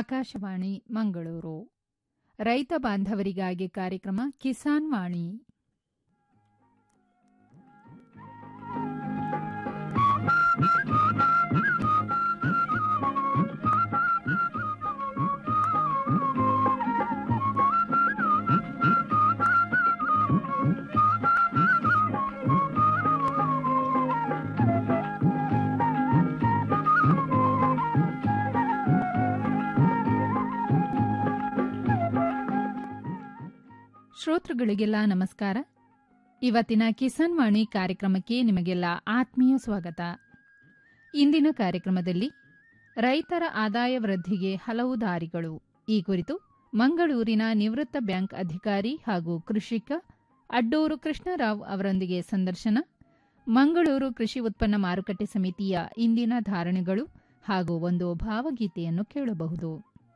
ಆಕಾಶವಾಣಿ ಮಂಗಳೂರು ರೈತ ಬಾಂಧವರಿಗಾಗಿ ಕಾರ್ಯಕ್ರಮ ಕಿಸಾನ್ ವಾಣಿ ಶ್ರೋತೃಗಳಿಗೆಲ್ಲ ನಮಸ್ಕಾರ ಇವತ್ತಿನ ಕಿಸಾನ್ ವಾಣಿ ಕಾರ್ಯಕ್ರಮಕ್ಕೆ ನಿಮಗೆಲ್ಲ ಆತ್ಮೀಯ ಸ್ವಾಗತ ಇಂದಿನ ಕಾರ್ಯಕ್ರಮದಲ್ಲಿ ರೈತರ ಆದಾಯ ವೃದ್ಧಿಗೆ ಹಲವು ದಾರಿಗಳು ಈ ಕುರಿತು ಮಂಗಳೂರಿನ ನಿವೃತ್ತ ಬ್ಯಾಂಕ್ ಅಧಿಕಾರಿ ಹಾಗೂ ಕೃಷಿಕ ಅಡ್ಡೂರು ಕೃಷ್ಣರಾವ್ ಅವರೊಂದಿಗೆ ಸಂದರ್ಶನ ಮಂಗಳೂರು ಕೃಷಿ ಉತ್ಪನ್ನ ಮಾರುಕಟ್ಟೆ ಸಮಿತಿಯ ಇಂದಿನ ಧಾರಣೆಗಳು ಹಾಗೂ ಒಂದು ಭಾವಗೀತೆಯನ್ನು ಕೇಳಬಹುದು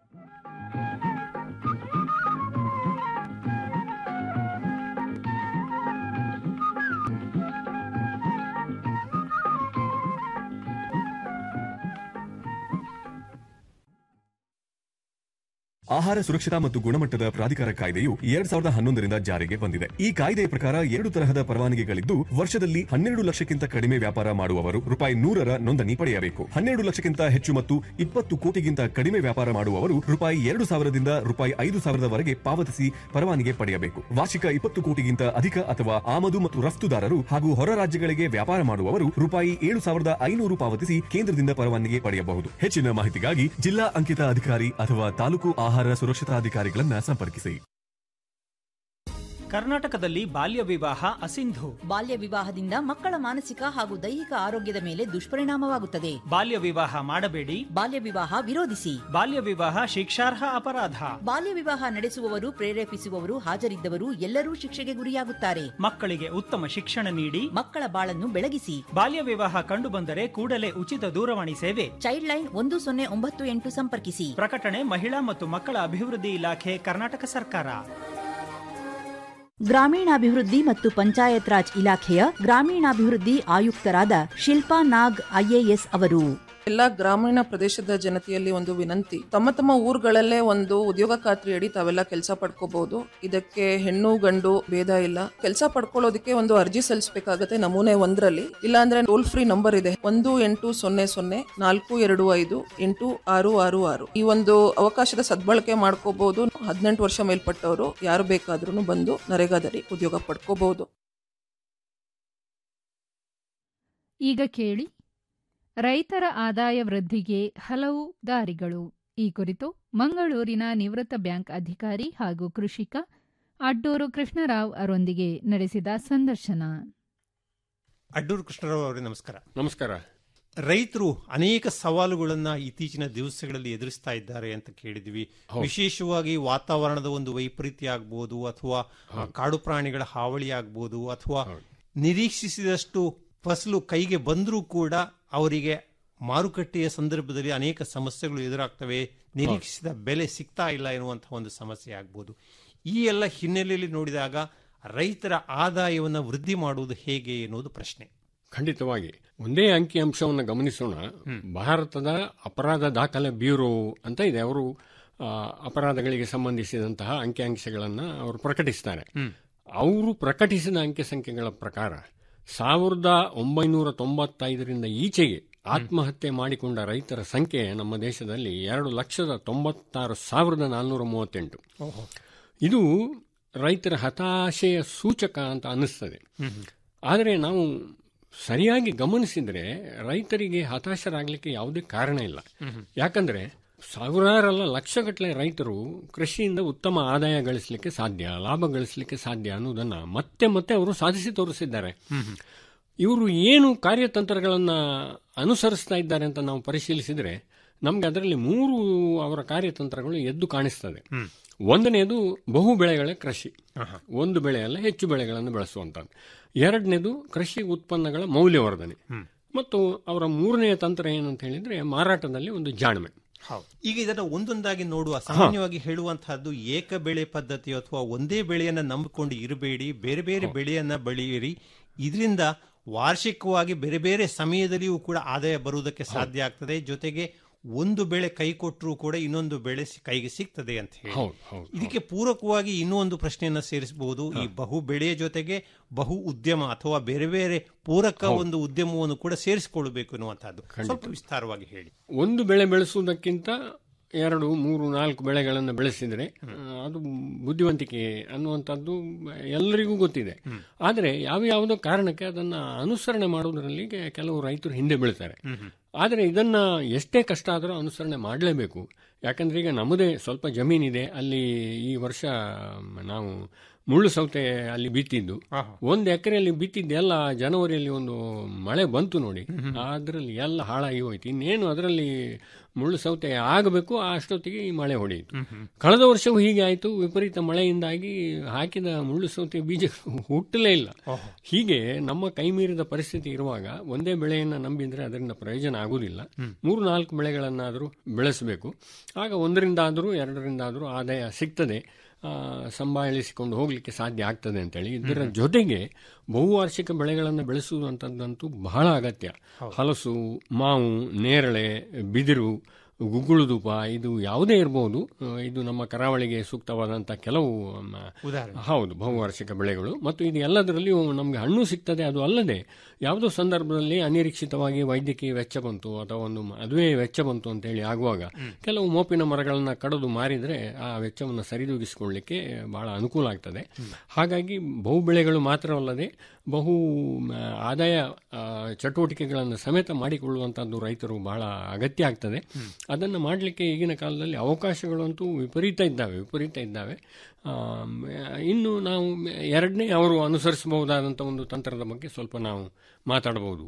ಆಹಾರ ಸುರಕ್ಷತಾ ಮತ್ತು ಗುಣಮಟ್ಟದ ಪ್ರಾಧಿಕಾರ ಕಾಯ್ದೆಯು ಎರಡ್ ಸಾವಿರದ ಹನ್ನೊಂದರಿಂದ ಜಾರಿಗೆ ಬಂದಿದೆ ಈ ಕಾಯ್ದೆಯ ಪ್ರಕಾರ ಎರಡು ತರಹದ ಪರವಾನಗಿಗಳಿದ್ದು ವರ್ಷದಲ್ಲಿ ಹನ್ನೆರಡು ಲಕ್ಷಕ್ಕಿಂತ ಕಡಿಮೆ ವ್ಯಾಪಾರ ಮಾಡುವವರು ರೂಪಾಯಿ ನೂರರ ನೋಂದಣಿ ಪಡೆಯಬೇಕು ಹನ್ನೆರಡು ಲಕ್ಷಕ್ಕಿಂತ ಹೆಚ್ಚು ಮತ್ತು ಇಪ್ಪತ್ತು ಕೋಟಿಗಿಂತ ಕಡಿಮೆ ವ್ಯಾಪಾರ ಮಾಡುವವರು ರೂಪಾಯಿ ಎರಡು ಸಾವಿರದಿಂದ ರೂಪಾಯಿ ಐದು ಸಾವಿರದವರೆಗೆ ಪಾವತಿಸಿ ಪರವಾನಗಿ ಪಡೆಯಬೇಕು ವಾರ್ಷಿಕ ಇಪ್ಪತ್ತು ಕೋಟಿಗಿಂತ ಅಧಿಕ ಅಥವಾ ಆಮದು ಮತ್ತು ರಫ್ತುದಾರರು ಹಾಗೂ ಹೊರ ರಾಜ್ಯಗಳಿಗೆ ವ್ಯಾಪಾರ ಮಾಡುವವರು ರೂಪಾಯಿ ಏಳು ಸಾವಿರದ ಐನೂರು ಪಾವತಿಸಿ ಕೇಂದ್ರದಿಂದ ಪರವಾನಗಿ ಪಡೆಯಬಹುದು ಹೆಚ್ಚಿನ ಮಾಹಿತಿಗಾಗಿ ಜಿಲ್ಲಾ ಅಂಕಿತ ಅಧಿಕಾರಿ ಅಥವಾ ತಾಲೂಕು ಆಹಾರ ಸುರಕ್ಷತಾಧಿಕಾರಿಗಳನ್ನ ಸಂಪರ್ಕಿಸಿ ಕರ್ನಾಟಕದಲ್ಲಿ ಬಾಲ್ಯ ವಿವಾಹ ಅಸಿಂಧು ಬಾಲ್ಯ ವಿವಾಹದಿಂದ ಮಕ್ಕಳ ಮಾನಸಿಕ ಹಾಗೂ ದೈಹಿಕ ಆರೋಗ್ಯದ ಮೇಲೆ ದುಷ್ಪರಿಣಾಮವಾಗುತ್ತದೆ ಬಾಲ್ಯ ವಿವಾಹ ಮಾಡಬೇಡಿ ಬಾಲ್ಯ ವಿವಾಹ ವಿರೋಧಿಸಿ ಬಾಲ್ಯ ವಿವಾಹ ಶಿಕ್ಷಾರ್ಹ ಅಪರಾಧ ಬಾಲ್ಯ ವಿವಾಹ ನಡೆಸುವವರು ಪ್ರೇರೇಪಿಸುವವರು ಹಾಜರಿದ್ದವರು ಎಲ್ಲರೂ ಶಿಕ್ಷೆಗೆ ಗುರಿಯಾಗುತ್ತಾರೆ ಮಕ್ಕಳಿಗೆ ಉತ್ತಮ ಶಿಕ್ಷಣ ನೀಡಿ ಮಕ್ಕಳ ಬಾಳನ್ನು ಬೆಳಗಿಸಿ ಬಾಲ್ಯ ವಿವಾಹ ಕಂಡುಬಂದರೆ ಕೂಡಲೇ ಉಚಿತ ದೂರವಾಣಿ ಸೇವೆ ಚೈಲ್ಡ್ ಲೈನ್ ಒಂದು ಸೊನ್ನೆ ಒಂಬತ್ತು ಎಂಟು ಸಂಪರ್ಕಿಸಿ ಪ್ರಕಟಣೆ ಮಹಿಳಾ ಮತ್ತು ಮಕ್ಕಳ ಅಭಿವೃದ್ಧಿ ಇಲಾಖೆ ಕರ್ನಾಟಕ ಸರ್ಕಾರ ಗ್ರಾಮೀಣಾಭಿವೃದ್ಧಿ ಮತ್ತು ಪಂಚಾಯತ್ ರಾಜ್ ಇಲಾಖೆಯ ಗ್ರಾಮೀಣಾಭಿವೃದ್ಧಿ ಆಯುಕ್ತರಾದ ಶಿಲ್ಪಾ ನಾಗ್ ಐಎಎಸ್ ಅವರು ಎಲ್ಲ ಗ್ರಾಮೀಣ ಪ್ರದೇಶದ ಜನತೆಯಲ್ಲಿ ಒಂದು ವಿನಂತಿ ತಮ್ಮ ತಮ್ಮ ಊರುಗಳಲ್ಲೇ ಒಂದು ಉದ್ಯೋಗ ಖಾತ್ರಿ ಅಡಿ ತಾವೆಲ್ಲ ಕೆಲಸ ಪಡ್ಕೋಬಹುದು ಇದಕ್ಕೆ ಹೆಣ್ಣು ಗಂಡು ಭೇದ ಇಲ್ಲ ಕೆಲಸ ಪಡ್ಕೊಳ್ಳೋದಕ್ಕೆ ಒಂದು ಅರ್ಜಿ ಸಲ್ಲಿಸಬೇಕಾಗತ್ತೆ ನಮೂನೆ ಒಂದರಲ್ಲಿ ಇಲ್ಲಾಂದ್ರೆ ಟೋಲ್ ಫ್ರೀ ನಂಬರ್ ಇದೆ ಒಂದು ಎಂಟು ಸೊನ್ನೆ ಸೊನ್ನೆ ನಾಲ್ಕು ಎರಡು ಐದು ಎಂಟು ಆರು ಆರು ಆರು ಈ ಒಂದು ಅವಕಾಶದ ಸದ್ಬಳಕೆ ಮಾಡ್ಕೋಬಹುದು ಹದಿನೆಂಟು ವರ್ಷ ಮೇಲ್ಪಟ್ಟವರು ಯಾರು ಬೇಕಾದ್ರೂ ಬಂದು ನರೇಗಾದಡಿ ಉದ್ಯೋಗ ಪಡ್ಕೋಬಹುದು ಈಗ ಕೇಳಿ ರೈತರ ಆದಾಯ ವೃದ್ಧಿಗೆ ಹಲವು ದಾರಿಗಳು ಈ ಕುರಿತು ಮಂಗಳೂರಿನ ನಿವೃತ್ತ ಬ್ಯಾಂಕ್ ಅಧಿಕಾರಿ ಹಾಗೂ ಕೃಷಿಕ ಅಡ್ಡೂರು ಕೃಷ್ಣರಾವ್ ಅವರೊಂದಿಗೆ ನಡೆಸಿದ ಸಂದರ್ಶನ ಅಡ್ಡೂರು ಕೃಷ್ಣರಾವ್ ಅವರೇ ನಮಸ್ಕಾರ ನಮಸ್ಕಾರ ರೈತರು ಅನೇಕ ಸವಾಲುಗಳನ್ನ ಇತ್ತೀಚಿನ ದಿವಸಗಳಲ್ಲಿ ಎದುರಿಸ್ತಾ ಇದ್ದಾರೆ ಅಂತ ಕೇಳಿದ್ವಿ ವಿಶೇಷವಾಗಿ ವಾತಾವರಣದ ಒಂದು ವೈಪರೀತ್ಯ ಆಗ್ಬೋದು ಅಥವಾ ಕಾಡು ಪ್ರಾಣಿಗಳ ಹಾವಳಿ ಆಗ್ಬೋದು ಅಥವಾ ನಿರೀಕ್ಷಿಸಿದಷ್ಟು ಫಸಲು ಕೈಗೆ ಬಂದರೂ ಕೂಡ ಅವರಿಗೆ ಮಾರುಕಟ್ಟೆಯ ಸಂದರ್ಭದಲ್ಲಿ ಅನೇಕ ಸಮಸ್ಯೆಗಳು ಎದುರಾಗ್ತವೆ ನಿರೀಕ್ಷಿಸಿದ ಬೆಲೆ ಸಿಗ್ತಾ ಇಲ್ಲ ಎನ್ನುವಂತಹ ಒಂದು ಸಮಸ್ಯೆ ಆಗ್ಬೋದು ಈ ಎಲ್ಲ ಹಿನ್ನೆಲೆಯಲ್ಲಿ ನೋಡಿದಾಗ ರೈತರ ಆದಾಯವನ್ನು ವೃದ್ಧಿ ಮಾಡುವುದು ಹೇಗೆ ಎನ್ನುವುದು ಪ್ರಶ್ನೆ ಖಂಡಿತವಾಗಿ ಒಂದೇ ಅಂಕಿಅಂಶವನ್ನು ಗಮನಿಸೋಣ ಭಾರತದ ಅಪರಾಧ ದಾಖಲೆ ಬ್ಯೂರೋ ಅಂತ ಇದೆ ಅವರು ಆ, ಅಪರಾಧಗಳಿಗೆ ಸಂಬಂಧಿಸಿದಂತಹ ಅಂಕಿಅಂಶಗಳನ್ನು ಅವರು ಪ್ರಕಟಿಸ್ತಾರೆ ಅವರು ಪ್ರಕಟಿಸಿದ ಅಂಕೆ ಸಂಖ್ಯೆಗಳ ಪ್ರಕಾರ ಸಾವಿರದ ಒಂಬೈನೂರ ತೊಂಬತ್ತೈದರಿಂದ ಈಚೆಗೆ ಆತ್ಮಹತ್ಯೆ ಮಾಡಿಕೊಂಡ ರೈತರ ಸಂಖ್ಯೆ ನಮ್ಮ ದೇಶದಲ್ಲಿ ಎರಡು ಲಕ್ಷದ ತೊಂಬತ್ತಾರು ಸಾವಿರದ ನಾಲ್ನೂರ ಮೂವತ್ತೆಂಟು ಇದು ರೈತರ ಹತಾಶೆಯ ಸೂಚಕ ಅಂತ ಅನ್ನಿಸ್ತದೆ ಆದರೆ ನಾವು ಸರಿಯಾಗಿ ಗಮನಿಸಿದ್ರೆ ರೈತರಿಗೆ ಹತಾಶರಾಗಲಿಕ್ಕೆ ಯಾವುದೇ ಕಾರಣ ಇಲ್ಲ ಯಾಕಂದ್ರೆ ಸಾವಿರಾರಲ್ಲ ಲಕ್ಷಗಟ್ಟಲೆ ರೈತರು ಕೃಷಿಯಿಂದ ಉತ್ತಮ ಆದಾಯ ಗಳಿಸಲಿಕ್ಕೆ ಸಾಧ್ಯ ಲಾಭ ಗಳಿಸಲಿಕ್ಕೆ ಸಾಧ್ಯ ಅನ್ನೋದನ್ನ ಮತ್ತೆ ಮತ್ತೆ ಅವರು ಸಾಧಿಸಿ ತೋರಿಸಿದ್ದಾರೆ ಇವರು ಏನು ಕಾರ್ಯತಂತ್ರಗಳನ್ನ ಅನುಸರಿಸ್ತಾ ಇದ್ದಾರೆ ಅಂತ ನಾವು ಪರಿಶೀಲಿಸಿದ್ರೆ ನಮ್ಗೆ ಅದರಲ್ಲಿ ಮೂರು ಅವರ ಕಾರ್ಯತಂತ್ರಗಳು ಎದ್ದು ಕಾಣಿಸ್ತದೆ ಒಂದನೇದು ಬಹು ಬೆಳೆಗಳ ಕೃಷಿ ಒಂದು ಬೆಳೆಯಲ್ಲ ಹೆಚ್ಚು ಬೆಳೆಗಳನ್ನು ಬೆಳೆಸುವಂಥದ್ದು ಎರಡನೇದು ಕೃಷಿ ಉತ್ಪನ್ನಗಳ ಮೌಲ್ಯವರ್ಧನೆ ಮತ್ತು ಅವರ ಮೂರನೆಯ ತಂತ್ರ ಏನಂತ ಹೇಳಿದ್ರೆ ಮಾರಾಟದಲ್ಲಿ ಒಂದು ಜಾಣ್ಮೆ ಈಗ ಇದನ್ನ ಒಂದೊಂದಾಗಿ ನೋಡುವ ಸಾಮಾನ್ಯವಾಗಿ ಹೇಳುವಂತಹದ್ದು ಏಕ ಬೆಳೆ ಪದ್ಧತಿ ಅಥವಾ ಒಂದೇ ಬೆಳೆಯನ್ನ ನಂಬಿಕೊಂಡು ಇರಬೇಡಿ ಬೇರೆ ಬೇರೆ ಬೆಳೆಯನ್ನ ಬೆಳೆಯಿರಿ ಇದರಿಂದ ವಾರ್ಷಿಕವಾಗಿ ಬೇರೆ ಬೇರೆ ಸಮಯದಲ್ಲಿಯೂ ಕೂಡ ಆದಾಯ ಬರುವುದಕ್ಕೆ ಸಾಧ್ಯ ಆಗ್ತದೆ ಜೊತೆಗೆ ಒಂದು ಬೆಳೆ ಕೈ ಕೊಟ್ಟರೂ ಕೂಡ ಇನ್ನೊಂದು ಬೆಳೆ ಸಿ- ಕೈಗೆ ಸಿಗ್ತದೆ ಅಂತ ಹೇಳಿ ಹೌದು ಹೌದು ಇದಕ್ಕೆ ಪೂರಕವಾಗಿ ಇನ್ನೂ ಒಂದು ಪ್ರಶ್ನೆಯನ್ನ ಸೇರಿಸಬಹುದು ಈ ಬಹು ಬೆಳೆಯ ಜೊತೆಗೆ ಬಹು ಉದ್ಯಮ ಅಥವಾ ಬೇರೆ ಬೇರೆ ಪೂರಕ ಒಂದು ಉದ್ಯಮವನ್ನು ಕೂಡ ಸೇರಿಸಿಕೊಳ್ಳಬೇಕು ಎನ್ನುವಂತಹದ್ದು ಸ್ವಲ್ಪ ವಿಸ್ತಾರವಾಗಿ ಹೇಳಿ ಒಂದು ಬೆಳೆ ಬೆಳೆಸುವುದಕ್ಕಿಂತ ಎರಡು ಮೂರು ನಾಲ್ಕು ಬೆಳೆಗಳನ್ನು ಬೆಳೆಸಿದರೆ ಆ, ಅದು ಬುದ್ಧಿವಂತಿಕೆ ಅನ್ನುವಂಥದ್ದು ಎಲ್ಲರಿಗೂ ಗೊತ್ತಿದೆ ಆದರೆ ಯಾವ ಯಾವುದೋ ಕಾರಣಕ್ಕೆ ಅದನ್ನು ಅನುಸರಣೆ ಮಾಡುವುದರಲ್ಲಿ ಕೆ- ಕೆಲವು ರೈತರು ಹಿಂದೆ ಬೀಳ್ತಾರೆ ಆದರೆ ಇದನ್ನ ಎಷ್ಟೇ ಕಷ್ಟ ಆದರೂ ಅನುಸರಣೆ ಮಾಡಲೇಬೇಕು ಯಾಕಂದ್ರೆ ಈಗ ನಮ್ಮದೇ ಸ್ವಲ್ಪ ಜಮೀನಿದೆ ಅಲ್ಲಿ ಈ ವರ್ಷ ಮ್, ನಾವು ಮುಳ್ಳು ಸೌತೆ ಅಲ್ಲಿ ಬಿತ್ತಿದ್ದು ಒಂದು ಎಕರೆಯಲ್ಲಿ ಬಿತ್ತಿದ್ದೆಲ್ಲ ಜನವರಿಯಲ್ಲಿ ಒಂದು ಮಳೆ ಬಂತು ನೋಡಿ ಅದರಲ್ಲಿ ಎಲ್ಲ ಹಾಳಾಗಿ ಹೋಯ್ತು ಇನ್ನೇನು ಅದರಲ್ಲಿ ಮುಳ್ಳು ಸೌತೆ ಆಗಬೇಕು ಅಷ್ಟೊತ್ತಿಗೆ ಈ ಮಳೆ ಹೊಡೆಯಿತು ಕಳೆದ ವರ್ಷವೂ ಹೀಗೆ ಆಯಿತು ವಿಪರೀತ ಮಳೆಯಿಂದಾಗಿ ಹಾಕಿದ ಮುಳ್ಳು ಸೌತೆ ಬೀಜ ಹುಟ್ಟಲೇ ಇಲ್ಲ ಹೀಗೆ ನಮ್ಮ ಕೈ ಮೀರಿದ ಪರಿಸ್ಥಿತಿ ಇರುವಾಗ ಒಂದೇ ಬೆಳೆಯನ್ನು ನಂಬಿದ್ರೆ ಅದರಿಂದ ಪ್ರಯೋಜನ ಆಗುವುದಿಲ್ಲ ಮೂರು ನಾಲ್ಕು ಬೆಳೆಗಳನ್ನಾದರೂ ಬೆಳೆಸಬೇಕು ಆಗ ಒಂದರಿಂದ ಆದರೂ ಎರಡರಿಂದ ಆದರೂ ಆದಾಯ ಸಿಗ್ತದೆ ಆ, ಸಂಭಾಳಿಸಿಕೊಂಡು ಹೋಗಲಿಕ್ಕೆ ಸಾಧ್ಯ ಆಗ್ತದೆ ಅಂತೇಳಿ ಇದರ ಜೊತೆಗೆ ಬಹುವಾರ್ಷಿಕ ಬೆಳೆಗಳನ್ನು ಬೆಳೆಸುವಂಥದ್ದಂತೂ ಬಹಳ ಅಗತ್ಯ ಹಲಸು ಮಾವು ನೇರಳೆ ಬಿದಿರು ಗುಗ್ಗುಳುದುಪ ಇದು ಯಾವುದೇ ಇರಬಹುದು ಆ, ಇದು ನಮ್ಮ ಕರಾವಳಿಗೆ ಸೂಕ್ತವಾದಂಥ ಕೆಲವು ಮ, ಉದಾಹರಣೆ ಹೌದು ಬಹುವಾರ್ಷಿಕ ಬೆಳೆಗಳು ಮತ್ತು ಇದು ಎಲ್ಲದರಲ್ಲಿಯೂ ನಮಗೆ ಹಣ್ಣು ಸಿಗ್ತದೆ ಅದು ಅಲ್ಲದೆ ಯಾವುದೋ ಸಂದರ್ಭದಲ್ಲಿ ಅನಿರೀಕ್ಷಿತವಾಗಿ ವೈದ್ಯಕೀಯ ವೆಚ್ಚ ಬಂತು ಅಥವಾ ಒಂದು ಮದುವೆ ವೆಚ್ಚ ಬಂತು ಅಂತ ಹೇಳಿ ಆಗುವಾಗ ಕೆಲವು ಮೋಪಿನ ಮರಗಳನ್ನ ಕಡಿದು ಮಾರಿದರೆ ಆ ವೆಚ್ಚವನ್ನು ಸರಿದೂಗಿಸಿಕೊಳ್ಳಿಕ್ಕೆ ಬಹಳ ಅನುಕೂಲ ಆಗ್ತದೆ ಹಾಗಾಗಿ ಬಹು ಬೆಳೆಗಳು ಮಾತ್ರವಲ್ಲದೆ ಬಹು ಮ, ಆದಾಯ ಆ, ಚಟುವಟಿಕೆಗಳನ್ನು ಸಮೇತ ಮಾಡಿಕೊಳ್ಳುವಂಥದ್ದು ರೈತರು ಬಹಳ ಅಗತ್ಯ ಆಗ್ತದೆ ಅದನ್ನು ಮಾಡಲಿಕ್ಕೆ ಈಗಿನ ಕಾಲದಲ್ಲಿ ಅವಕಾಶಗಳಂತೂ ವಿಪರೀತ ಇದ್ದಾವೆ ವಿಪರೀತ ಇದ್ದಾವೆ ಆಮ್, ಇನ್ನು ನಾವು ಎರಡನೇ ಅವರು ಅನುಸರಿಸಬಹುದಾದಂಥ ಒಂದು ತಂತ್ರದ ಬಗ್ಗೆ ಸ್ವಲ್ಪ ನಾವು ಮಾತಾಡಬಹುದು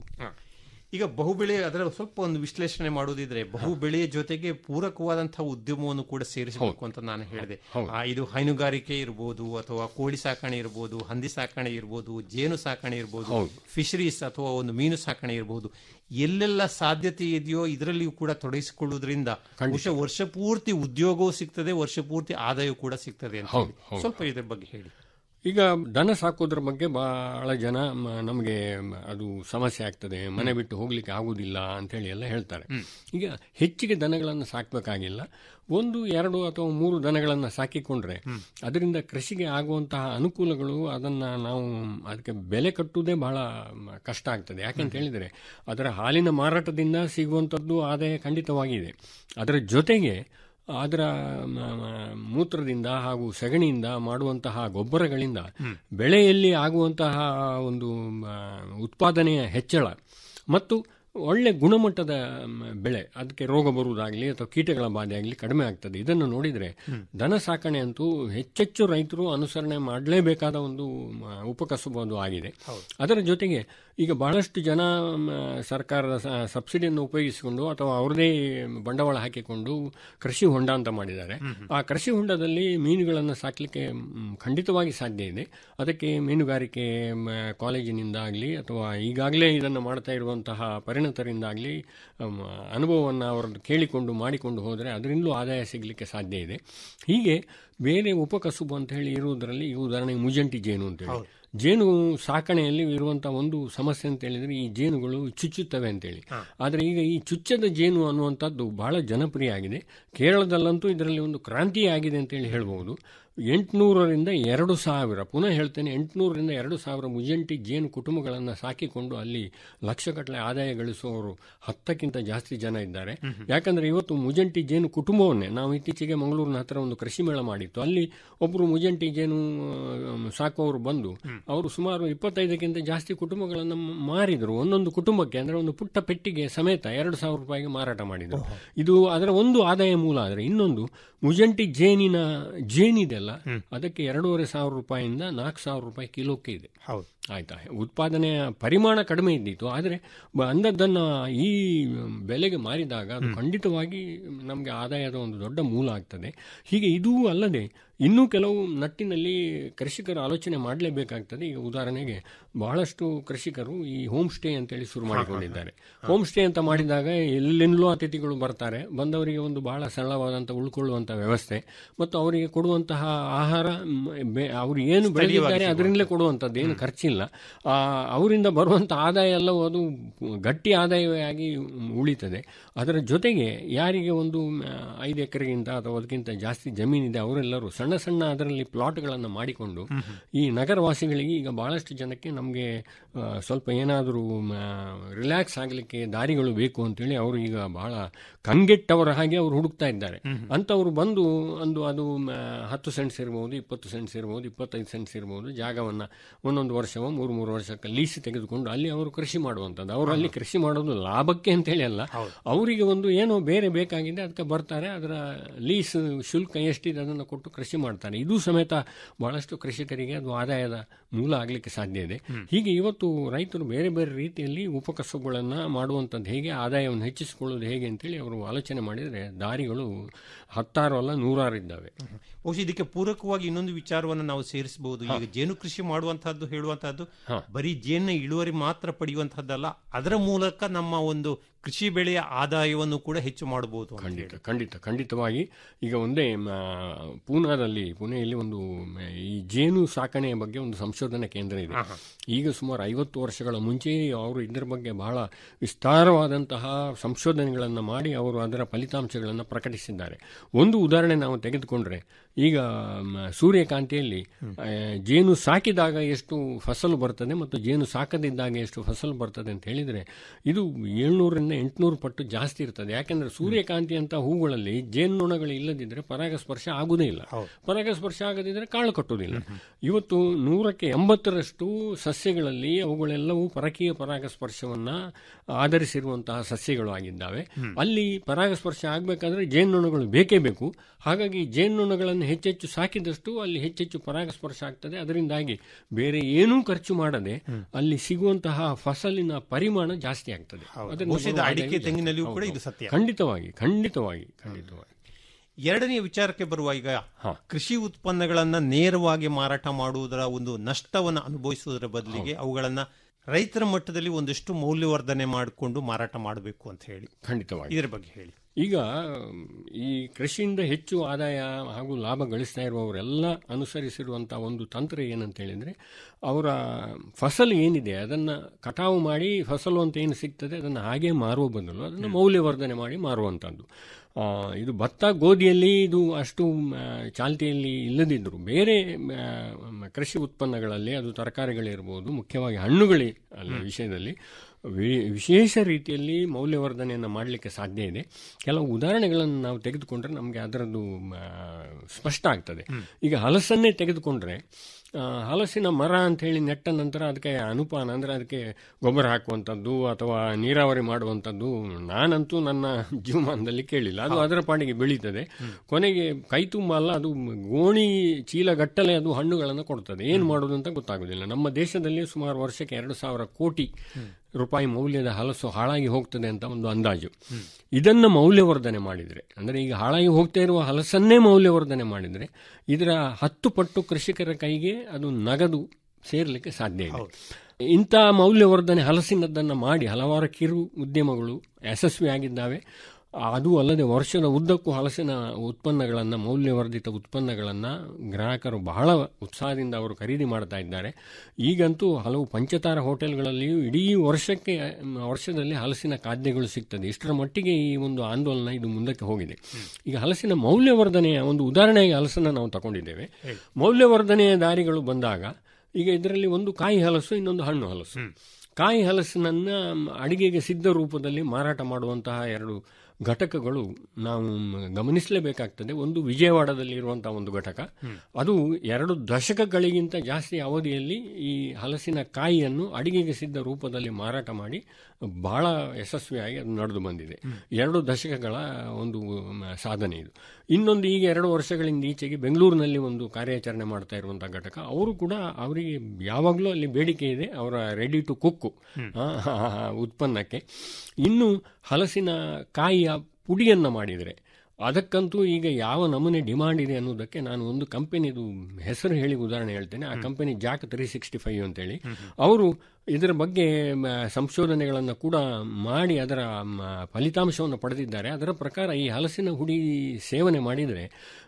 ಈಗ ಬಹುಬೆಳೆ ಅದರ ಸ್ವಲ್ಪ ಒಂದು ವಿಶ್ಲೇಷಣೆ ಮಾಡುವುದಿದ್ರೆ ಬಹುಬೆಳೆಯ ಜೊತೆಗೆ ಪೂರಕವಾದಂತಹ ಉದ್ಯಮವನ್ನು ಕೂಡ ಸೇರಿಸಬೇಕು ಅಂತ ನಾನು ಹೇಳಿದೆ ಆ, ಇದು ಹೈನುಗಾರಿಕೆ ಇರಬಹುದು ಅಥವಾ ಕೋಳಿ ಸಾಕಣೆ ಇರಬಹುದು ಹಂದಿ ಸಾಕಣೆ ಇರಬಹುದು ಜೇನು ಸಾಕಣೆ ಇರಬಹುದು ಫಿಶರೀಸ್ ಅಥವಾ ಒಂದು ಮೀನು ಸಾಕಣೆ ಇರಬಹುದು ಎಲ್ಲೆಲ್ಲ ಸಾಧ್ಯತೆ ಇದೆಯೋ ಇದರಲ್ಲಿಯೂ ಕೂಡ ತೊಡಗಿಸಿಕೊಳ್ಳುವುದರಿಂದ ಬಹುಶಃ ವರ್ಷ ಪೂರ್ತಿ ಉದ್ಯೋಗವೂ ಸಿಗ್ತದೆ ವರ್ಷ ಪೂರ್ತಿ ಆದಾಯ ಕೂಡ ಸಿಗ್ತದೆ ಅಂತ ಹೇಳಿ. ಸ್ವಲ್ಪ ಇದ್ರ ಬಗ್ಗೆ ಹೇಳಿ ಈಗ ದನ ಸಾಕೋದ್ರ ಬಗ್ಗೆ ಬಹಳ ಜನ ಮ- ನಮಗೆ ಮ- ಅದು ಸಮಸ್ಯೆ ಆಗ್ತದೆ ಮನೆ ಬಿಟ್ಟು ಹೋಗ್ಲಿಕ್ಕೆ ಆಗುದಿಲ್ಲ ಅಂತ ಹೇಳಿ ಎಲ್ಲ ಹೇಳ್ತಾರೆ ಈಗ ಹೆಚ್ಚಿಗೆ ದನಗಳನ್ನು ಸಾಕಬೇಕಾಗಿಲ್ಲ ಒಂದು ಎರಡು ಅಥವಾ ಮೂರು ದನಗಳನ್ನು ಸಾಕಿಕೊಂಡ್ರೆ ಅದರಿಂದ ಕೃಷಿಗೆ ಆಗುವಂತಹ ಅನುಕೂಲಗಳು ಅದನ್ನ ನಾವು ಅದಕ್ಕೆ ಬೆಲೆ ಕಟ್ಟುವುದೇ ಬಹಳ ಮ, ಕಷ್ಟ ಆಗ್ತದೆ ಯಾಕಂತ ಹೇಳಿದ್ರೆ ಅದರ ಹಾಲಿನ ಮಾರಾಟದಿಂದ ಸಿಗುವಂಥದ್ದು ಆದಾಯ ಖಂಡಿತವಾಗಿದೆ ಅದರ ಜೊತೆಗೆ ಅದರ ಮ- ಮ- ಮೂತ್ರದಿಂದ ಹಾಗೂ ಸಗಣಿಯಿಂದ ಮಾಡುವಂತಹ ಗೊಬ್ಬರಗಳಿಂದ ಬೆಳೆಯಲ್ಲಿ ಆಗುವಂತಹ ಒಂದು ಮ, ಉತ್ಪಾದನೆಯ ಹೆಚ್ಚಳ ಮತ್ತು ಒಳ್ಳೆ ಗುಣಮಟ್ಟದ ಮ, ಬೆಳೆ ಅದಕ್ಕೆ ರೋಗ ಬರುವುದಾಗಲಿ ಅಥವಾ ಕೀಟಗಳ ಬಾಧೆ ಆಗಲಿ ಕಡಿಮೆ ಆಗ್ತದೆ ಇದನ್ನು ನೋಡಿದರೆ ದನ ಸಾಕಣೆ ಅಂತೂ ಹೆಚ್ಚೆಚ್ಚು ರೈತರು ಅನುಸರಣೆ ಮಾಡಲೇಬೇಕಾದ ಒಂದು ಮ, ಉಪಕಸುಬು ಅದು ಆಗಿದೆ ಅದರ ಜೊತೆಗೆ ಈಗ ಬಹಳಷ್ಟು ಜನ ಮ, ಸರ್ಕಾರದ ಸ- ಸಬ್ಸಿಡಿಯನ್ನು ಉಪಯೋಗಿಸಿಕೊಂಡು ಅಥವಾ ಅವರದೇ ಬಂಡವಾಳ ಹಾಕಿಕೊಂಡು ಕೃಷಿ ಹೊಂಡ ಅಂತ ಮಾಡಿದ್ದಾರೆ ಆ ಕೃಷಿ ಹೊಂಡದಲ್ಲಿ ಮೀನುಗಳನ್ನು ಸಾಕಲಿಕ್ಕೆ ಮ್, ಖಂಡಿತವಾಗಿ ಸಾಧ್ಯ ಇದೆ ಅದಕ್ಕೆ ಮೀನುಗಾರಿಕೆ ಮ, ಕಾಲೇಜಿನಿಂದ ಆಗಲಿ ಅಥವಾ ಈಗಾಗಲೇ ಇದನ್ನು ಮಾಡ್ತಾ ಇರುವಂತಹ ಪರಿಣತರಿಂದಾಗಲಿ ಅನುಭವವನ್ನು ಅವರದ್ದು ಕೇಳಿಕೊಂಡು ಮಾಡಿಕೊಂಡು ಹೋದರೆ ಅದರಿಂದಲೂ ಆದಾಯ ಸಿಗಲಿಕ್ಕೆ ಸಾಧ್ಯ ಇದೆ ಹೀಗೆ ಬೇರೆ ಉಪಕಸುಬು ಅಂತ ಹೇಳಿ ಇರುವುದರಲ್ಲಿ ಈ ಉದಾಹರಣೆಗೆ ಮುಜಂಟಿ ಜೇನು ಅಂತೇಳಿ ಜೇನು ಸಾಕಣೆಯಲ್ಲಿ ಇರುವಂತಹ ಒಂದು ಸಮಸ್ಯೆ ಅಂತ ಹೇಳಿದ್ರೆ ಈ ಜೇನುಗಳು ಚುಚ್ಚುತ್ತವೆ ಅಂತೇಳಿ ಆದರೆ ಈಗ ಈ ಚುಚ್ಚದ ಜೇನು ಅನ್ನುವಂಥದ್ದು ಬಹಳ ಜನಪ್ರಿಯ ಆಗಿದೆ ಕೇರಳದಲ್ಲಂತೂ ಇದರಲ್ಲಿ ಒಂದು ಕ್ರಾಂತಿ ಆಗಿದೆ ಅಂತೇಳಿ ಹೇಳ್ಬೋದು ಎಂಟುನೂರರಿಂದ ಎರಡು ಸಾವಿರ ಪುನಃ ಹೇಳ್ತೇನೆ ಎಂಟುನೂರರಿಂದ ಎರಡು ಸಾವಿರ ಮುಜಂಟಿ ಜೇನು ಕುಟುಂಬಗಳನ್ನು ಸಾಕಿಕೊಂಡು ಅಲ್ಲಿ ಲಕ್ಷಗಟ್ಟಲೆ ಆದಾಯ ಗಳಿಸುವವರು ಹತ್ತಕ್ಕಿಂತ ಜಾಸ್ತಿ ಜನ ಇದ್ದಾರೆ ಯಾಕಂದ್ರೆ ಇವತ್ತು ಮುಜಂಟಿ ಜೇನು ಕುಟುಂಬವನ್ನೇ ನಾವು ಇತ್ತೀಚೆಗೆ ಮಂಗಳೂರಿನ ಹತ್ರ ಒಂದು ಕೃಷಿ ಮೇಳ ಮಾಡಿತ್ತು ಅಲ್ಲಿ ಒಬ್ಬರು ಮುಜಂಟಿ ಜೇನು ಆ, ಸಾಕುವವರು ಬಂದು ಅವರು ಸುಮಾರು ಇಪ್ಪತ್ತೈದಕ್ಕಿಂತ ಜಾಸ್ತಿ ಕುಟುಂಬಗಳನ್ನು ಮ- ಮಾರಿದರು ಒಂದೊಂದು ಕುಟುಂಬಕ್ಕೆ ಅಂದ್ರೆ ಒಂದು ಪುಟ್ಟ ಪೆಟ್ಟಿಗೆ ಸಮೇತ ಎರಡು ಸಾವಿರ ರೂಪಾಯಿಗೆ ಮಾರಾಟ ಮಾಡಿದರು ಇದು ಅದರ ಒಂದು ಆದಾಯ ಮೂಲ ಆದರೆ ಇನ್ನೊಂದು ಮುಜಂಟಿ ಜೇನಿನ ಜೇನಿದೆಲ್ಲ ಅದಕ್ಕೆ ಎರಡೂವರೆ ಸಾವಿರ ರೂಪಾಯಿಯಿಂದ ನಾಲ್ಕು ಸಾವಿರ ರೂಪಾಯಿ ಕಿಲೋಕ್ಕೆ ಇದೆ ಹೌದು ಆಯ್ತಾ ಉತ್ಪಾದನೆಯ ಪರಿಮಾಣ ಕಡಿಮೆ ಇದ್ದಿತ್ತು ಆದರೆ ಬ- ಅಂದದ್ದನ್ನು ಈ ಬೆಲೆಗೆ ಮಾರಿದಾಗ ಅದು ಖಂಡಿತವಾಗಿ ನಮಗೆ ಆದಾಯದ ಒಂದು ದೊಡ್ಡ ಮೂಲ ಆಗ್ತದೆ ಹೀಗೆ ಇದೂ ಅಲ್ಲದೆ ಇನ್ನೂ ಕೆಲವು ನಟ್ಟಿನಲ್ಲಿ ಕೃಷಿಕರು ಆಲೋಚನೆ ಮಾಡಲೇಬೇಕಾಗ್ತದೆ ಈಗ ಉದಾಹರಣೆಗೆ ಬಹಳಷ್ಟು ಕೃಷಿಕರು ಈ ಹೋಮ್ ಸ್ಟೇ ಅಂತೇಳಿ ಶುರು ಮಾಡಿಕೊಂಡಿದ್ದಾರೆ ಹೋಮ್ ಸ್ಟೇ ಅಂತ ಮಾಡಿದಾಗ ಎಲ್ಲೆಲ್ಲೋ ಅತಿಥಿಗಳು ಬರ್ತಾರೆ ಬಂದವರಿಗೆ ಒಂದು ಬಹಳ ಸರಳವಾದಂಥ ಉಳ್ಕೊಳ್ಳುವಂಥ ವ್ಯವಸ್ಥೆ ಮತ್ತು ಅವರಿಗೆ ಕೊಡುವಂತಹ ಆಹಾರ ಮ್, ಬೆ- ಅವರು ಏನು ಬೆಳೆದಿದ್ದಾರೆ ಅದರಿಂದಲೇ ಕೊಡುವಂಥದ್ದು ಏನು ಖರ್ಚಿಲ್ಲ ಇಲ್ಲ ಆ, ಅವರಿಂದ ಬರುವಂಥ ಆದಾಯ ಎಲ್ಲವೂ ಅದು ಗಟ್ಟಿ ಆದಾಯವೇ ಆಗಿ ಉಳಿತದೆ ಅದರ ಜೊತೆಗೆ ಯಾರಿಗೆ ಒಂದು ಮ್, ಐದು ಎಕರೆಗಿಂತ ಅಥವಾ ಅದಕ್ಕಿಂತ ಜಾಸ್ತಿ ಜಮೀನಿದೆ ಅವರೆಲ್ಲರೂ ಸಣ್ಣ ಸಣ್ಣ ಅದರಲ್ಲಿ ಪ್ಲಾಟ್ಗಳನ್ನು ಮಾಡಿಕೊಂಡು ಈ ನಗರವಾಸಿಗಳಿಗೆ ಈಗ ಬಹಳಷ್ಟು ಜನಕ್ಕೆ ನಮಗೆ ಸ್ವಲ್ಪ ಏನಾದರೂ ರಿಲ್ಯಾಕ್ಸ್ ಆಗಲಿಕ್ಕೆ ದಾರಿಗಳು ಬೇಕು ಅಂತೇಳಿ ಅವರು ಈಗ ಬಹಳ ಕಂಗೆಟ್ಟವರ ಹಾಗೆ ಅವರು ಹುಡುಕ್ತಾ ಇದ್ದಾರೆ ಅಂಥವ್ರು ಬಂದು ಒಂದು ಅದು ಮ, ಹತ್ತು ಸೆಂಟ್ಸ್ ಇರ್ಬೋದು ಇಪ್ಪತ್ತು ಸೆಂಟ್ಸ್ ಇರ್ಬೋದು ಇಪ್ಪತ್ತೈದು ಸೆಂಟ್ಸ್ ಇರ್ಬೋದು ಜಾಗವನ್ನು ಒಂದೊಂದು ವರ್ಷವೋ ಮೂರು ಮೂರು ವರ್ಷಕ್ಕೆ ಲೀಸ್ ತೆಗೆದುಕೊಂಡು ಅಲ್ಲಿ ಅವರು ಕೃಷಿ ಮಾಡುವಂಥದ್ದು ಅವರು ಅಲ್ಲಿ ಕೃಷಿ ಮಾಡೋದು ಲಾಭಕ್ಕೆ ಅಂತೇಳಿ ಅಲ್ಲ ಅವರಿಗೆ ಒಂದು ಏನೋ ಬೇರೆ ಬೇಕಾಗಿದೆ ಅದಕ್ಕೆ ಬರ್ತಾರೆ ಅದರ ಲೀಸ್ ಶುಲ್ಕ ಎಷ್ಟಿದೆ ಅದನ್ನು ಕೊಟ್ಟು ಕೃಷಿ ಮಾಡ್ತಾರೆ ಇದು ಸಮೇತ ಬಹಳಷ್ಟು ಕೃಷಿಕರಿಗೆ ಅದು ಆದಾಯದ ಮೂಲ ಆಗಲಿಕ್ಕೆ ಸಾಧ್ಯ ಇದೆ ಹೀಗೆ ಇವತ್ತು ರೈತರು ಬೇರೆ ಬೇರೆ ರೀತಿಯಲ್ಲಿ ಉಪಕಸಬುಗಳನ್ನು ಮಾಡುವಂಥದ್ದು ಹೇಗೆ ಆದಾಯವನ್ನು ಹೆಚ್ಚಿಸಿಕೊಳ್ಳೋದು ಹೇಗೆ ಅಂತೇಳಿ ಅವರು ಆಲೋಚನೆ ಮಾಡಿದರೆ ದಾರಿಗಳು ಹತ್ತಾರು ಅಲ್ಲ ನೂರಾರು ಇದ್ದಾವೆ ಬಹುಶಃ ಇದಕ್ಕೆ ಪೂರಕವಾಗಿ ಇನ್ನೊಂದು ವಿಚಾರವನ್ನು ನಾವು ಸೇರಿಸಬಹುದು ಈಗ ಜೇನು ಕೃಷಿ ಮಾಡುವಂತಹದ್ದು ಹೇಳುವಂತಹದ್ದು ಬರೀ ಜೇನ ಇಳುವರಿ ಮಾತ್ರ ಪಡೆಯುವಂತಹದ್ದಲ್ಲ ಅದರ ಮೂಲಕ ನಮ್ಮ ಒಂದು ಕೃಷಿ ಬೆಳೆಯ ಆದಾಯವನ್ನು ಕೂಡ ಹೆಚ್ಚು ಮಾಡಬಹುದು ಅಂತ ಖಂಡಿತ ಹೇಳಿ. ಖಂಡಿತ ಖಂಡಿತವಾಗಿ ಈಗ ಒಂದೇ ಮ, ಪೂನಾದಲ್ಲಿ ಪುಣೆಯಲ್ಲಿ ಒಂದು ಮ, ಈ ಜೇನು ಸಾಕಣೆಯ ಬಗ್ಗೆ ಒಂದು ಸಂಶೋಧನಾ ಕೇಂದ್ರ ಇದೆ ಈಗ ಸುಮಾರು ಐವತ್ತು ವರ್ಷಗಳ ಮುಂಚೆ ಅವರು ಇದರ ಬಗ್ಗೆ ಬಹಳ ವಿಸ್ತಾರವಾದಂತಹ ಸಂಶೋಧನೆಗಳನ್ನು ಮಾಡಿ ಅವರು ಅದರ ಫಲಿತಾಂಶಗಳನ್ನು ಪ್ರಕಟಿಸಿದ್ದಾರೆ ಒಂದು ಉದಾಹರಣೆ ನಾವು ತೆಗೆದುಕೊಂಡ್ರೆ ಈಗ ಮ, ಸೂರ್ಯಕಾಂತಿಯಲ್ಲಿ ಆ, ಜೇನು ಸಾಕಿದಾಗ ಎಷ್ಟು ಫಸಲು ಬರ್ತದೆ ಮತ್ತು ಜೇನು ಸಾಕದಿದ್ದಾಗ ಎಷ್ಟು ಫಸಲು ಬರ್ತದೆ ಅಂತ ಹೇಳಿದರೆ ಇದು ಏಳ್ನೂರರಿಂದ ಎಂಟುನೂರು ಪಟ್ಟು ಜಾಸ್ತಿ ಇರ್ತದೆ ಯಾಕೆಂದ್ರೆ ಸೂರ್ಯಕಾಂತಿ ಅಂತ ಹೂಗಳಲ್ಲಿ ಜೇನುನೊಣಗಳು ಇಲ್ಲದಿದ್ದರೆ ಪರಾಗಸ್ಪರ್ಶ ಆಗುವುದೇ ಇಲ್ಲ ಪರಾಗಸ್ಪರ್ಶ ಆಗದಿದ್ದರೆ ಕಾಳು ಕಟ್ಟುವುದಿಲ್ಲ ಇವತ್ತು ನೂರಕ್ಕೆ ಎಂಬತ್ತರಷ್ಟು ಸಸ್ಯಗಳಲ್ಲಿ ಅವುಗಳೆಲ್ಲವೂ ಪರಕೀಯ ಪರಾಗಸ್ಪರ್ಶವನ್ನ ಆಧರಿಸಿರುವಂತಹ ಸಸ್ಯಗಳು ಆಗಿದ್ದಾವೆ ಅಲ್ಲಿ ಪರಾಗಸ್ಪರ್ಶ ಆಗಬೇಕಾದ್ರೆ ಜೇನುನೊಣಗಳು ಬೇಕೇ ಬೇಕು ಹಾಗಾಗಿ ಜೇನುನೊಣಗಳನ್ನು ಹೆಚ್ಚೆಚ್ಚು ಸಾಕಿದಷ್ಟು ಅಲ್ಲಿ ಹೆಚ್ಚೆಚ್ಚು ಪರಾಗಸ್ಪರ್ಶ ಆಗ್ತದೆ ಅದರಿಂದಾಗಿ ಬೇರೆ ಏನೂ ಖರ್ಚು ಮಾಡದೆ ಅಲ್ಲಿ ಸಿಗುವಂತಹ ಫಸಲಿನ ಪರಿಮಾಣ ಜಾಸ್ತಿ ಆಗ್ತದೆ ಅದರಿಂದ ಬಹುಶಃ ಇದು ಬರುವ ಅಡಿಕೆ ಆದಾಯ ತೆಂಗಿನಲ್ಲಿಯೂ ಜಾಸ್ತಿ. ಕೂಡ ಹೌದು, ಇದು ಸತ್ಯ. ಖಂಡಿತವಾಗಿ ಖಂಡಿತವಾಗಿ ಖಂಡಿತವಾಗಿ ಎರಡನೆಯ ವಿಚಾರಕ್ಕೆ ಬರುವ ಈಗ ಕೃಷಿ ಉತ್ಪನ್ನಗಳನ್ನ ನೇರವಾಗಿ ಮಾರಾಟ ಮಾಡುವುದರ ಒಂದು ನಷ್ಟವನ್ನು ಅನುಭವಿಸುವುದರ ಬದಲಿಗೆ ಅವುಗಳನ್ನ ರೈತರ ಮಟ್ಟದಲ್ಲಿ ಒಂದಷ್ಟು ಮೌಲ್ಯವರ್ಧನೆ ಮಾಡಿಕೊಂಡು ಮಾರಾಟ ಮಾಡಬೇಕು ಅಂತ ಹೇಳಿ ಖಂಡಿತವಾಗಿ ಇದರ ಬಗ್ಗೆ ಹೇಳಿ ಈಗ ಈ ಕೃಷಿಯಿಂದ ಹೆಚ್ಚು ಆದಾಯ ಹಾಗೂ ಲಾಭ ಗಳಿಸ್ತಾ ಇರುವವರೆಲ್ಲ ಅನುಸರಿಸಿರುವಂಥ ಒಂದು ತಂತ್ರ ಏನಂತ ಹೇಳಿದರೆ ಅವರ ಫಸಲು ಏನಿದೆ ಅದನ್ನು ಕಟಾವು ಮಾಡಿ ಫಸಲು ಅಂತ ಏನು ಸಿಗ್ತದೆ ಅದನ್ನು ಹಾಗೆ ಮಾರುವ ಬದಲು ಅದನ್ನು ಮೌಲ್ಯವರ್ಧನೆ ಮಾಡಿ ಮಾರುವಂಥದ್ದು ಆ, ಇದು ಭತ್ತ ಗೋಧಿಯಲ್ಲಿ ಇದು ಅಷ್ಟು ಮ, ಚಾಲ್ತಿಯಲ್ಲಿ ಇಲ್ಲದಿದ್ದರೂ ಬೇರೆ ಮ, ಕೃಷಿ ಉತ್ಪನ್ನಗಳಲ್ಲಿ ಅದು ತರಕಾರಿಗಳಿರ್ಬೋದು ಮುಖ್ಯವಾಗಿ ಹಣ್ಣುಗಳ ಅಲ್ಲಿ ವಿಷಯದಲ್ಲಿ ವಿ- ವಿಶೇಷ ರೀತಿಯಲ್ಲಿ ಮೌಲ್ಯವರ್ಧನೆಯನ್ನು ಮಾಡಲಿಕ್ಕೆ ಸಾಧ್ಯ ಇದೆ ಕೆಲವು ಉದಾಹರಣೆಗಳನ್ನು ನಾವು ತೆಗೆದುಕೊಂಡ್ರೆ ನಮಗೆ ಅದರದ್ದು ಮ, ಸ್ಪಷ್ಟ ಆಗ್ತದೆ ಈಗ ಹಲಸನ್ನೇ ತೆಗೆದುಕೊಂಡ್ರೆ ಆ, ಹಲಸಿನ ಮರ ಅಂತ ಹೇಳಿ ನೆಟ್ಟ ನಂತರ ಅದಕ್ಕೆ ಅನುಪಾನ ಅಂದರೆ ಅದಕ್ಕೆ ಗೊಬ್ಬರ ಹಾಕುವಂಥದ್ದು ಅಥವಾ ನೀರಾವರಿ ಮಾಡುವಂಥದ್ದು ನಾನಂತೂ ನನ್ನ ಜೀವಮಾನದಲ್ಲಿ ಕೇಳಿಲ್ಲ ಅದು ಅದರ ಪಾಡಿಗೆ ಬೆಳೀತದೆ ಕೊನೆಗೆ ಕೈ ತುಂಬ ಅಲ್ಲ ಅದು ಗೋಣಿ ಚೀಲಗಟ್ಟಲೆ ಅದು ಹಣ್ಣುಗಳನ್ನು ಕೊಡ್ತದೆ ಏನು ಮಾಡೋದು ಅಂತ ಗೊತ್ತಾಗೋದಿಲ್ಲ ನಮ್ಮ ದೇಶದಲ್ಲಿ ಸುಮಾರು ವರ್ಷಕ್ಕೆ ಎರಡು ಸಾವಿರ ಕೋಟಿ ರೂಪಾಯಿ ಮೌಲ್ಯದ ಹಲಸು ಹಾಳಾಗಿ ಹೋಗ್ತದೆ ಅಂತ ಒಂದು ಅಂದಾಜು ಇದನ್ನು ಮೌಲ್ಯವರ್ಧನೆ ಮಾಡಿದರೆ ಅಂದರೆ ಈಗ ಹಾಳಾಗಿ ಹೋಗ್ತಾ ಇರುವ ಹಲಸನ್ನೇ ಮೌಲ್ಯವರ್ಧನೆ ಮಾಡಿದರೆ ಇದರ ಹತ್ತು ಪಟ್ಟು ಕೃಷಿಕರ ಕೈಗೆ ಅದು ನಗದು ಸೇರಲಿಕ್ಕೆ ಸಾಧ್ಯ ಇದೆ ಇಂಥ ಮೌಲ್ಯವರ್ಧನೆ ಹಲಸಿನದ್ದನ್ನು ಮಾಡಿ ಹಲವಾರು ಕಿರು ಉದ್ಯಮಗಳು ಯಶಸ್ವಿಯಾಗಿದ್ದಾವೆ ಅದು ಅಲ್ಲದೆ ವರ್ಷದ ಉದ್ದಕ್ಕೂ ಹಲಸಿನ ಉತ್ಪನ್ನಗಳನ್ನು ಮೌಲ್ಯವರ್ಧಿತ ಉತ್ಪನ್ನಗಳನ್ನು ಗ್ರಾಹಕರು ಬಹಳ ಉತ್ಸಾಹದಿಂದ ಅವರು ಖರೀದಿ ಮಾಡ್ತಾ ಇದ್ದಾರೆ ಈಗಂತೂ ಹಲವು ಪಂಚತಾರ ಹೋಟೆಲ್ಗಳಲ್ಲಿಯೂ ಇಡೀ ವರ್ಷಕ್ಕೆ ಮ್, ವರ್ಷದಲ್ಲಿ ಹಲಸಿನ ಖಾದ್ಯಗಳು ಸಿಗ್ತದೆ ಇಷ್ಟರ ಮಟ್ಟಿಗೆ ಈ ಒಂದು ಆಂದೋಲನ ಇದು ಮುಂದಕ್ಕೆ ಹೋಗಿದೆ ಈಗ ಹಲಸಿನ ಮೌಲ್ಯವರ್ಧನೆಯ ಒಂದು ಉದಾಹರಣೆಗೆ ಹಲಸನ್ನು ನಾವು ತಗೊಂಡಿದ್ದೇವೆ ಮೌಲ್ಯವರ್ಧನೆಯ ದಾರಿಗಳು ಬಂದಾಗ ಈಗ ಇದರಲ್ಲಿ ಒಂದು ಕಾಯಿ ಹಲಸು ಇನ್ನೊಂದು ಹಣ್ಣು ಹಲಸು ಕಾಯಿ ಹಲಸಿನನ್ನ ಅಡಿಗೆಗೆ ಸಿದ್ಧ ರೂಪದಲ್ಲಿ ಮಾರಾಟ ಮಾಡುವಂತಹ ಎರಡು ಘಟಕಗಳು ನಾವು ಗಮನಿಸಲೇಬೇಕಾಗ್ತದೆ ಒಂದು ವಿಜಯವಾಡದಲ್ಲಿ ಇರುವಂತಹ ಒಂದು ಘಟಕ ಅದು ಎರಡು ದಶಕಗಳಿಗಿಂತ ಜಾಸ್ತಿ ಅವಧಿಯಲ್ಲಿ ಈ ಹಲಸಿನ ಕಾಯಿಯನ್ನು ಅಡಿಗೆಗೆ ಸಿದ್ಧ ರೂಪದಲ್ಲಿ ಮಾರಾಟ ಮಾಡಿ ಬಹಳ ಯಶಸ್ವಿಯಾಗಿ ಅದು ನಡೆದು ಬಂದಿದೆ ಎರಡು ದಶಕಗಳ ಒಂದು ಮ, ಸಾಧನೆ ಇದು ಇನ್ನೊಂದು ಈಗ ಎರಡು ವರ್ಷಗಳಿಂದ ಈಚೆಗೆ ಬೆಂಗಳೂರಿನಲ್ಲಿ ಒಂದು ಕಾರ್ಯಾಚರಣೆ ಮಾಡ್ತಾ ಇರುವಂತಹ ಘಟಕ ಅವರು ಕೂಡ ಅವರಿಗೆ ಯಾವಾಗಲೂ ಅಲ್ಲಿ ಬೇಡಿಕೆ ಇದೆ ಅವರ ರೆಡಿ ಟು ಕುಕ್ಕು ಉತ್ಪನ್ನಕ್ಕೆ ಇನ್ನು ಹಲಸಿನ ಕಾಯಿಯ ಪುಡಿಯನ್ನು ಮಾಡಿದರೆ ಅದಕ್ಕಂತೂ ಈಗ ಯಾವ ನಮೂನೆ ಡಿಮಾಂಡ್ ಇದೆ ಅನ್ನೋದಕ್ಕೆ ನಾನು ಒಂದು ಕಂಪನಿದು ಹೆಸರು ಹೇಳಿ ಉದಾಹರಣೆ ಹೇಳ್ತೇನೆ ಆ company jack three sixty five ಅಂತೇಳಿ ಅವರು ಇದರ ಬಗ್ಗೆ ಮ, ಸಂಶೋಧನೆಗಳನ್ನು ಕೂಡ ಮಾಡಿ ಅದರ ಮ, ಫಲಿತಾಂಶವನ್ನು ಪಡೆದಿದ್ದಾರೆ ಅದರ ಪ್ರಕಾರ ಈ ಹಲಸಿನ ಹುಡಿ ಸೇವನೆ ಮಾಡಿದರೆ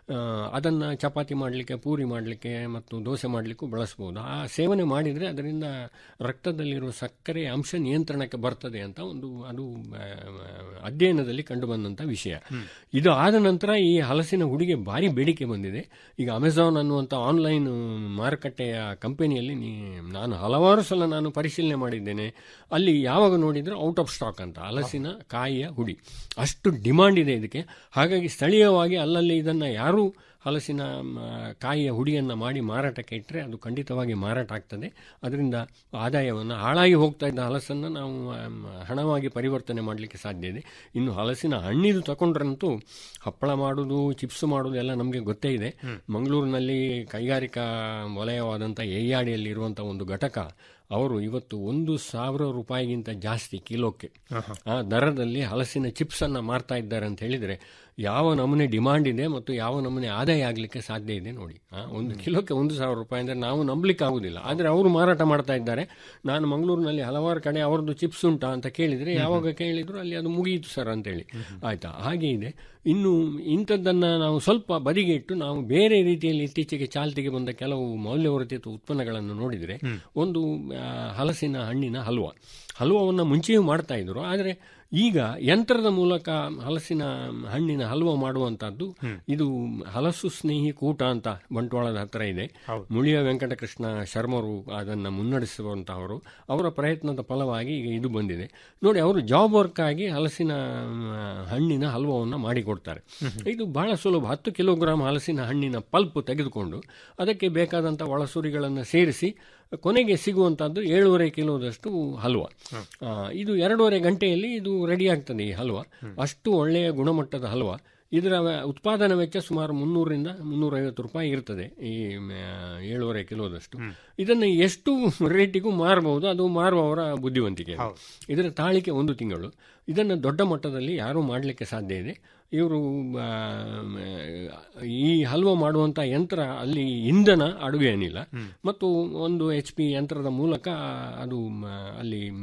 ಅದನ್ನು ಚಪಾತಿ ಮಾಡಲಿಕ್ಕೆ ಪೂರಿ ಮಾಡಲಿಕ್ಕೆ ಮತ್ತು ದೋಸೆ ಮಾಡಲಿಕ್ಕೂ ಬಳಸ್ಬೋದು ಆ ಸೇವನೆ ಮಾಡಿದರೆ ಅದರಿಂದ ರಕ್ತದಲ್ಲಿರುವ ಸಕ್ಕರೆ ಅಂಶ ನಿಯಂತ್ರಣಕ್ಕೆ ಬರ್ತದೆ ಅಂತ ಒಂದು ಅದು ಆ, ಅಧ್ಯಯನದಲ್ಲಿ ಕಂಡುಬಂದಂಥ ವಿಷಯ ಇದು ಆದ ನಂತರ ಈ ಹಲಸಿನ ಹುಡಿಗೆ ಭಾರಿ ಬೇಡಿಕೆ ಬಂದಿದೆ ಈಗ ಅಮೆಝಾನ್ ಅನ್ನುವಂಥ ಆನ್ಲೈನ್ ಮಾರುಕಟ್ಟೆಯ ಕಂಪನಿಯಲ್ಲಿ ನೀ ನಾನು ಹಲವಾರು ಸಲ ನಾನು ಪರಿಶೀಲನೆ ಮಾಡಿದ್ದೇನೆ ಅಲ್ಲಿ ಯಾವಾಗ ನೋಡಿದ್ರು ಔಟ್ ಆಫ್ ಸ್ಟಾಕ್ ಅಂತ ಹಲಸಿನ ಕಾಯಿಯ ಹುಡಿ ಅಷ್ಟು ಡಿಮಾಂಡ್ ಇದೆ ಇದಕ್ಕೆ ಹಾಗಾಗಿ ಸ್ಥಳೀಯವಾಗಿ ಅಲ್ಲಲ್ಲಿ ಇದನ್ನು ಯಾರೂ ಹಲಸಿನ ಮ, ಕಾಯಿಯ ಹುಡಿಯನ್ನು ಮಾಡಿ ಮಾರಾಟಕ್ಕೆ ಇಟ್ಟರೆ ಅದು ಖಂಡಿತವಾಗಿ ಮಾರಾಟ ಆಗ್ತದೆ ಅದರಿಂದ ಆದಾಯವನ್ನು ಹಾಳಾಗಿ ಹೋಗ್ತಾ ಇದ್ದ ಹಲಸನ್ನು ನಾವು ಆಮ್, ಹಣವಾಗಿ ಪರಿವರ್ತನೆ ಮಾಡಲಿಕ್ಕೆ ಸಾಧ್ಯ ಇದೆ ಇನ್ನು ಹಲಸಿನ ಹಣ್ಣಿದು ತಗೊಂಡ್ರಂತೂ ಹಪ್ಪಳ ಮಾಡೋದು ಚಿಪ್ಸ್ ಮಾಡೋದು ಎಲ್ಲ ನಮಗೆ ಗೊತ್ತೇ ಇದೆ ಮಂಗಳೂರಿನಲ್ಲಿ ಕೈಗಾರಿಕಾ ವಲಯವಾದಂಥ ಎಯ್ಯಾಡಿಯಲ್ಲಿ ಇರುವಂಥ ಒಂದು ಘಟಕ ಅವರು ಇವತ್ತು ಒಂದು ಸಾವಿರ ರೂಪಾಯಿಗಿಂತ ಜಾಸ್ತಿ ಕಿಲೋಕ್ಕೆ ಆ ದರದಲ್ಲಿ ಹಲಸಿನ ಚಿಪ್ಸ್ ಅನ್ನ ಮಾರ್ತಾ ಇದ್ದಾರೆ ಅಂತ ಹೇಳಿದ್ರೆ ಯಾವ ನಮೂನೆ ಡಿಮಾಂಡ್ ಇದೆ ಮತ್ತು ಯಾವ ನಮೂನೆ ಆದಾಯ ಆಗಲಿಕ್ಕೆ ಸಾಧ್ಯ ಇದೆ ನೋಡಿ ಆ, ಒಂದು ಕಿಲೋಕ್ಕೆ ಒಂದು ಸಾವಿರ ರೂಪಾಯಿ ಅಂದರೆ ನಾವು ನಂಬಲಿಕ್ಕೆ ಆಗುದಿಲ್ಲ ಆದರೆ ಅವರು ಮಾರಾಟ ಮಾಡ್ತಾ ಇದ್ದಾರೆ ನಾನು ಮಂಗಳೂರಿನಲ್ಲಿ ಹಲವಾರು ಕಡೆ ಅವರದ್ದು ಚಿಪ್ಸ್ ಉಂಟಾ ಅಂತ ಕೇಳಿದರೆ ಯಾವಾಗ ಕೇಳಿದ್ರು ಅಲ್ಲಿ ಅದು ಮುಗಿಯಿತು ಸರ್ ಅಂತೇಳಿ ಆಯ್ತಾ ಹಾಗೆ ಇದೆ ಇನ್ನು ಇಂಥದ್ದನ್ನ ನಾವು ಸ್ವಲ್ಪ ಬದಿಗೆ ಇಟ್ಟು ನಾವು ಬೇರೆ ರೀತಿಯಲ್ಲಿ ಇತ್ತೀಚೆಗೆ ಚಾಲ್ತಿಗೆ ಬಂದ ಕೆಲವು ಮೌಲ್ಯವರ್ಧಿತ ಉತ್ಪನ್ನಗಳನ್ನು ನೋಡಿದರೆ ಒಂದು ಆ, ಹಲಸಿನ ಹಣ್ಣಿನ ಹಲ್ವಾ ಹಲ್ವವನ್ನು ಮುಂಚೆಯೂ ಮಾಡ್ತಾ ಇದ್ರು ಆದರೆ ಈಗ ಯಂತ್ರದ ಮೂಲಕ ಹಲಸಿನ ಹಣ್ಣಿನ ಹಲ್ವ ಮಾಡುವಂತಹದ್ದು ಇದು ಹಲಸು ಸ್ನೇಹಿ ಕೂಟ ಅಂತ ಬಂಟ್ವಾಳದ ಹತ್ರ ಇದೆ ಮುಳಿಯ ವೆಂಕಟಕೃಷ್ಣ ಶರ್ಮರು ಅದನ್ನು ಮುನ್ನಡೆಸುವಂತಹವರು ಅವರ ಪ್ರಯತ್ನದ ಫಲವಾಗಿ ಈಗ ಇದು ಬಂದಿದೆ ನೋಡಿ ಅವರು ಜಾಬ್ ವರ್ಕ್ ಆಗಿ ಹಲಸಿನ ಮ್, ಹಣ್ಣಿನ ಹಲ್ವವನ್ನು ಮಾಡಿಕೊಡ್ತಾರೆ ಇದು ಬಹಳ ಸುಲಭ ಹತ್ತು ಕಿಲೋಗ್ರಾಂ ಹಲಸಿನ ಹಣ್ಣಿನ ಪಲ್ಪ್ ತೆಗೆದುಕೊಂಡು ಅದಕ್ಕೆ ಬೇಕಾದಂಥ ಒಳಸುರಿಗಳನ್ನು ಸೇರಿಸಿ ಕೊನೆಗೆ ಸಿಗುವಂತಹದ್ದು ಏಳೂವರೆ ಕಿಲೋದಷ್ಟು ಹಲ್ವ ಆ, ಇದು ಎರಡೂವರೆ ಗಂಟೆಯಲ್ಲಿ ಇದು ರೆಡಿ ಆಗ್ತದೆ ಈ ಹಲ್ವ ಅಷ್ಟು ಒಳ್ಳೆಯ ಗುಣಮಟ್ಟದ ಹಲ್ವ ಇದರ ವೆ- ಉತ್ಪಾದನಾ ವೆಚ್ಚ ಸುಮಾರು ಮುನ್ನೂರರಿಂದ ಮುನ್ನೂರೈವತ್ತು ರೂಪಾಯಿ ಇರ್ತದೆ ಈ ಮ, ಏಳೂವರೆ ಕಿಲೋದಷ್ಟು ಇದನ್ನು ಎಷ್ಟು ರೇಟಿಗೂ ಮಾರಬಹುದು ಅದು ಮಾರುವವರ ಬುದ್ಧಿವಂತಿಕೆ ಅದು. ಇದರ ತಾಳಿಕೆ ಒಂದು ತಿಂಗಳು ಇದನ್ನು ದೊಡ್ಡ ಮಟ್ಟದಲ್ಲಿ ಯಾರೂ ಮಾಡಲಿಕ್ಕೆ ಸಾಧ್ಯ ಇದೆ ಇವರು ಆ, ಈ ಹಲ್ವ ಮಾಡುವಂಥ ಯಂತ್ರ ಅಲ್ಲಿ ಇಂಧನ ಅಡುಗೆ ಏನಿಲ್ಲ ಮತ್ತು ಒಂದು ಎಚ್ ಪಿ ಯಂತ್ರದ ಮೂಲಕ ಅದು ಮ, ಅಲ್ಲಿ ಮ,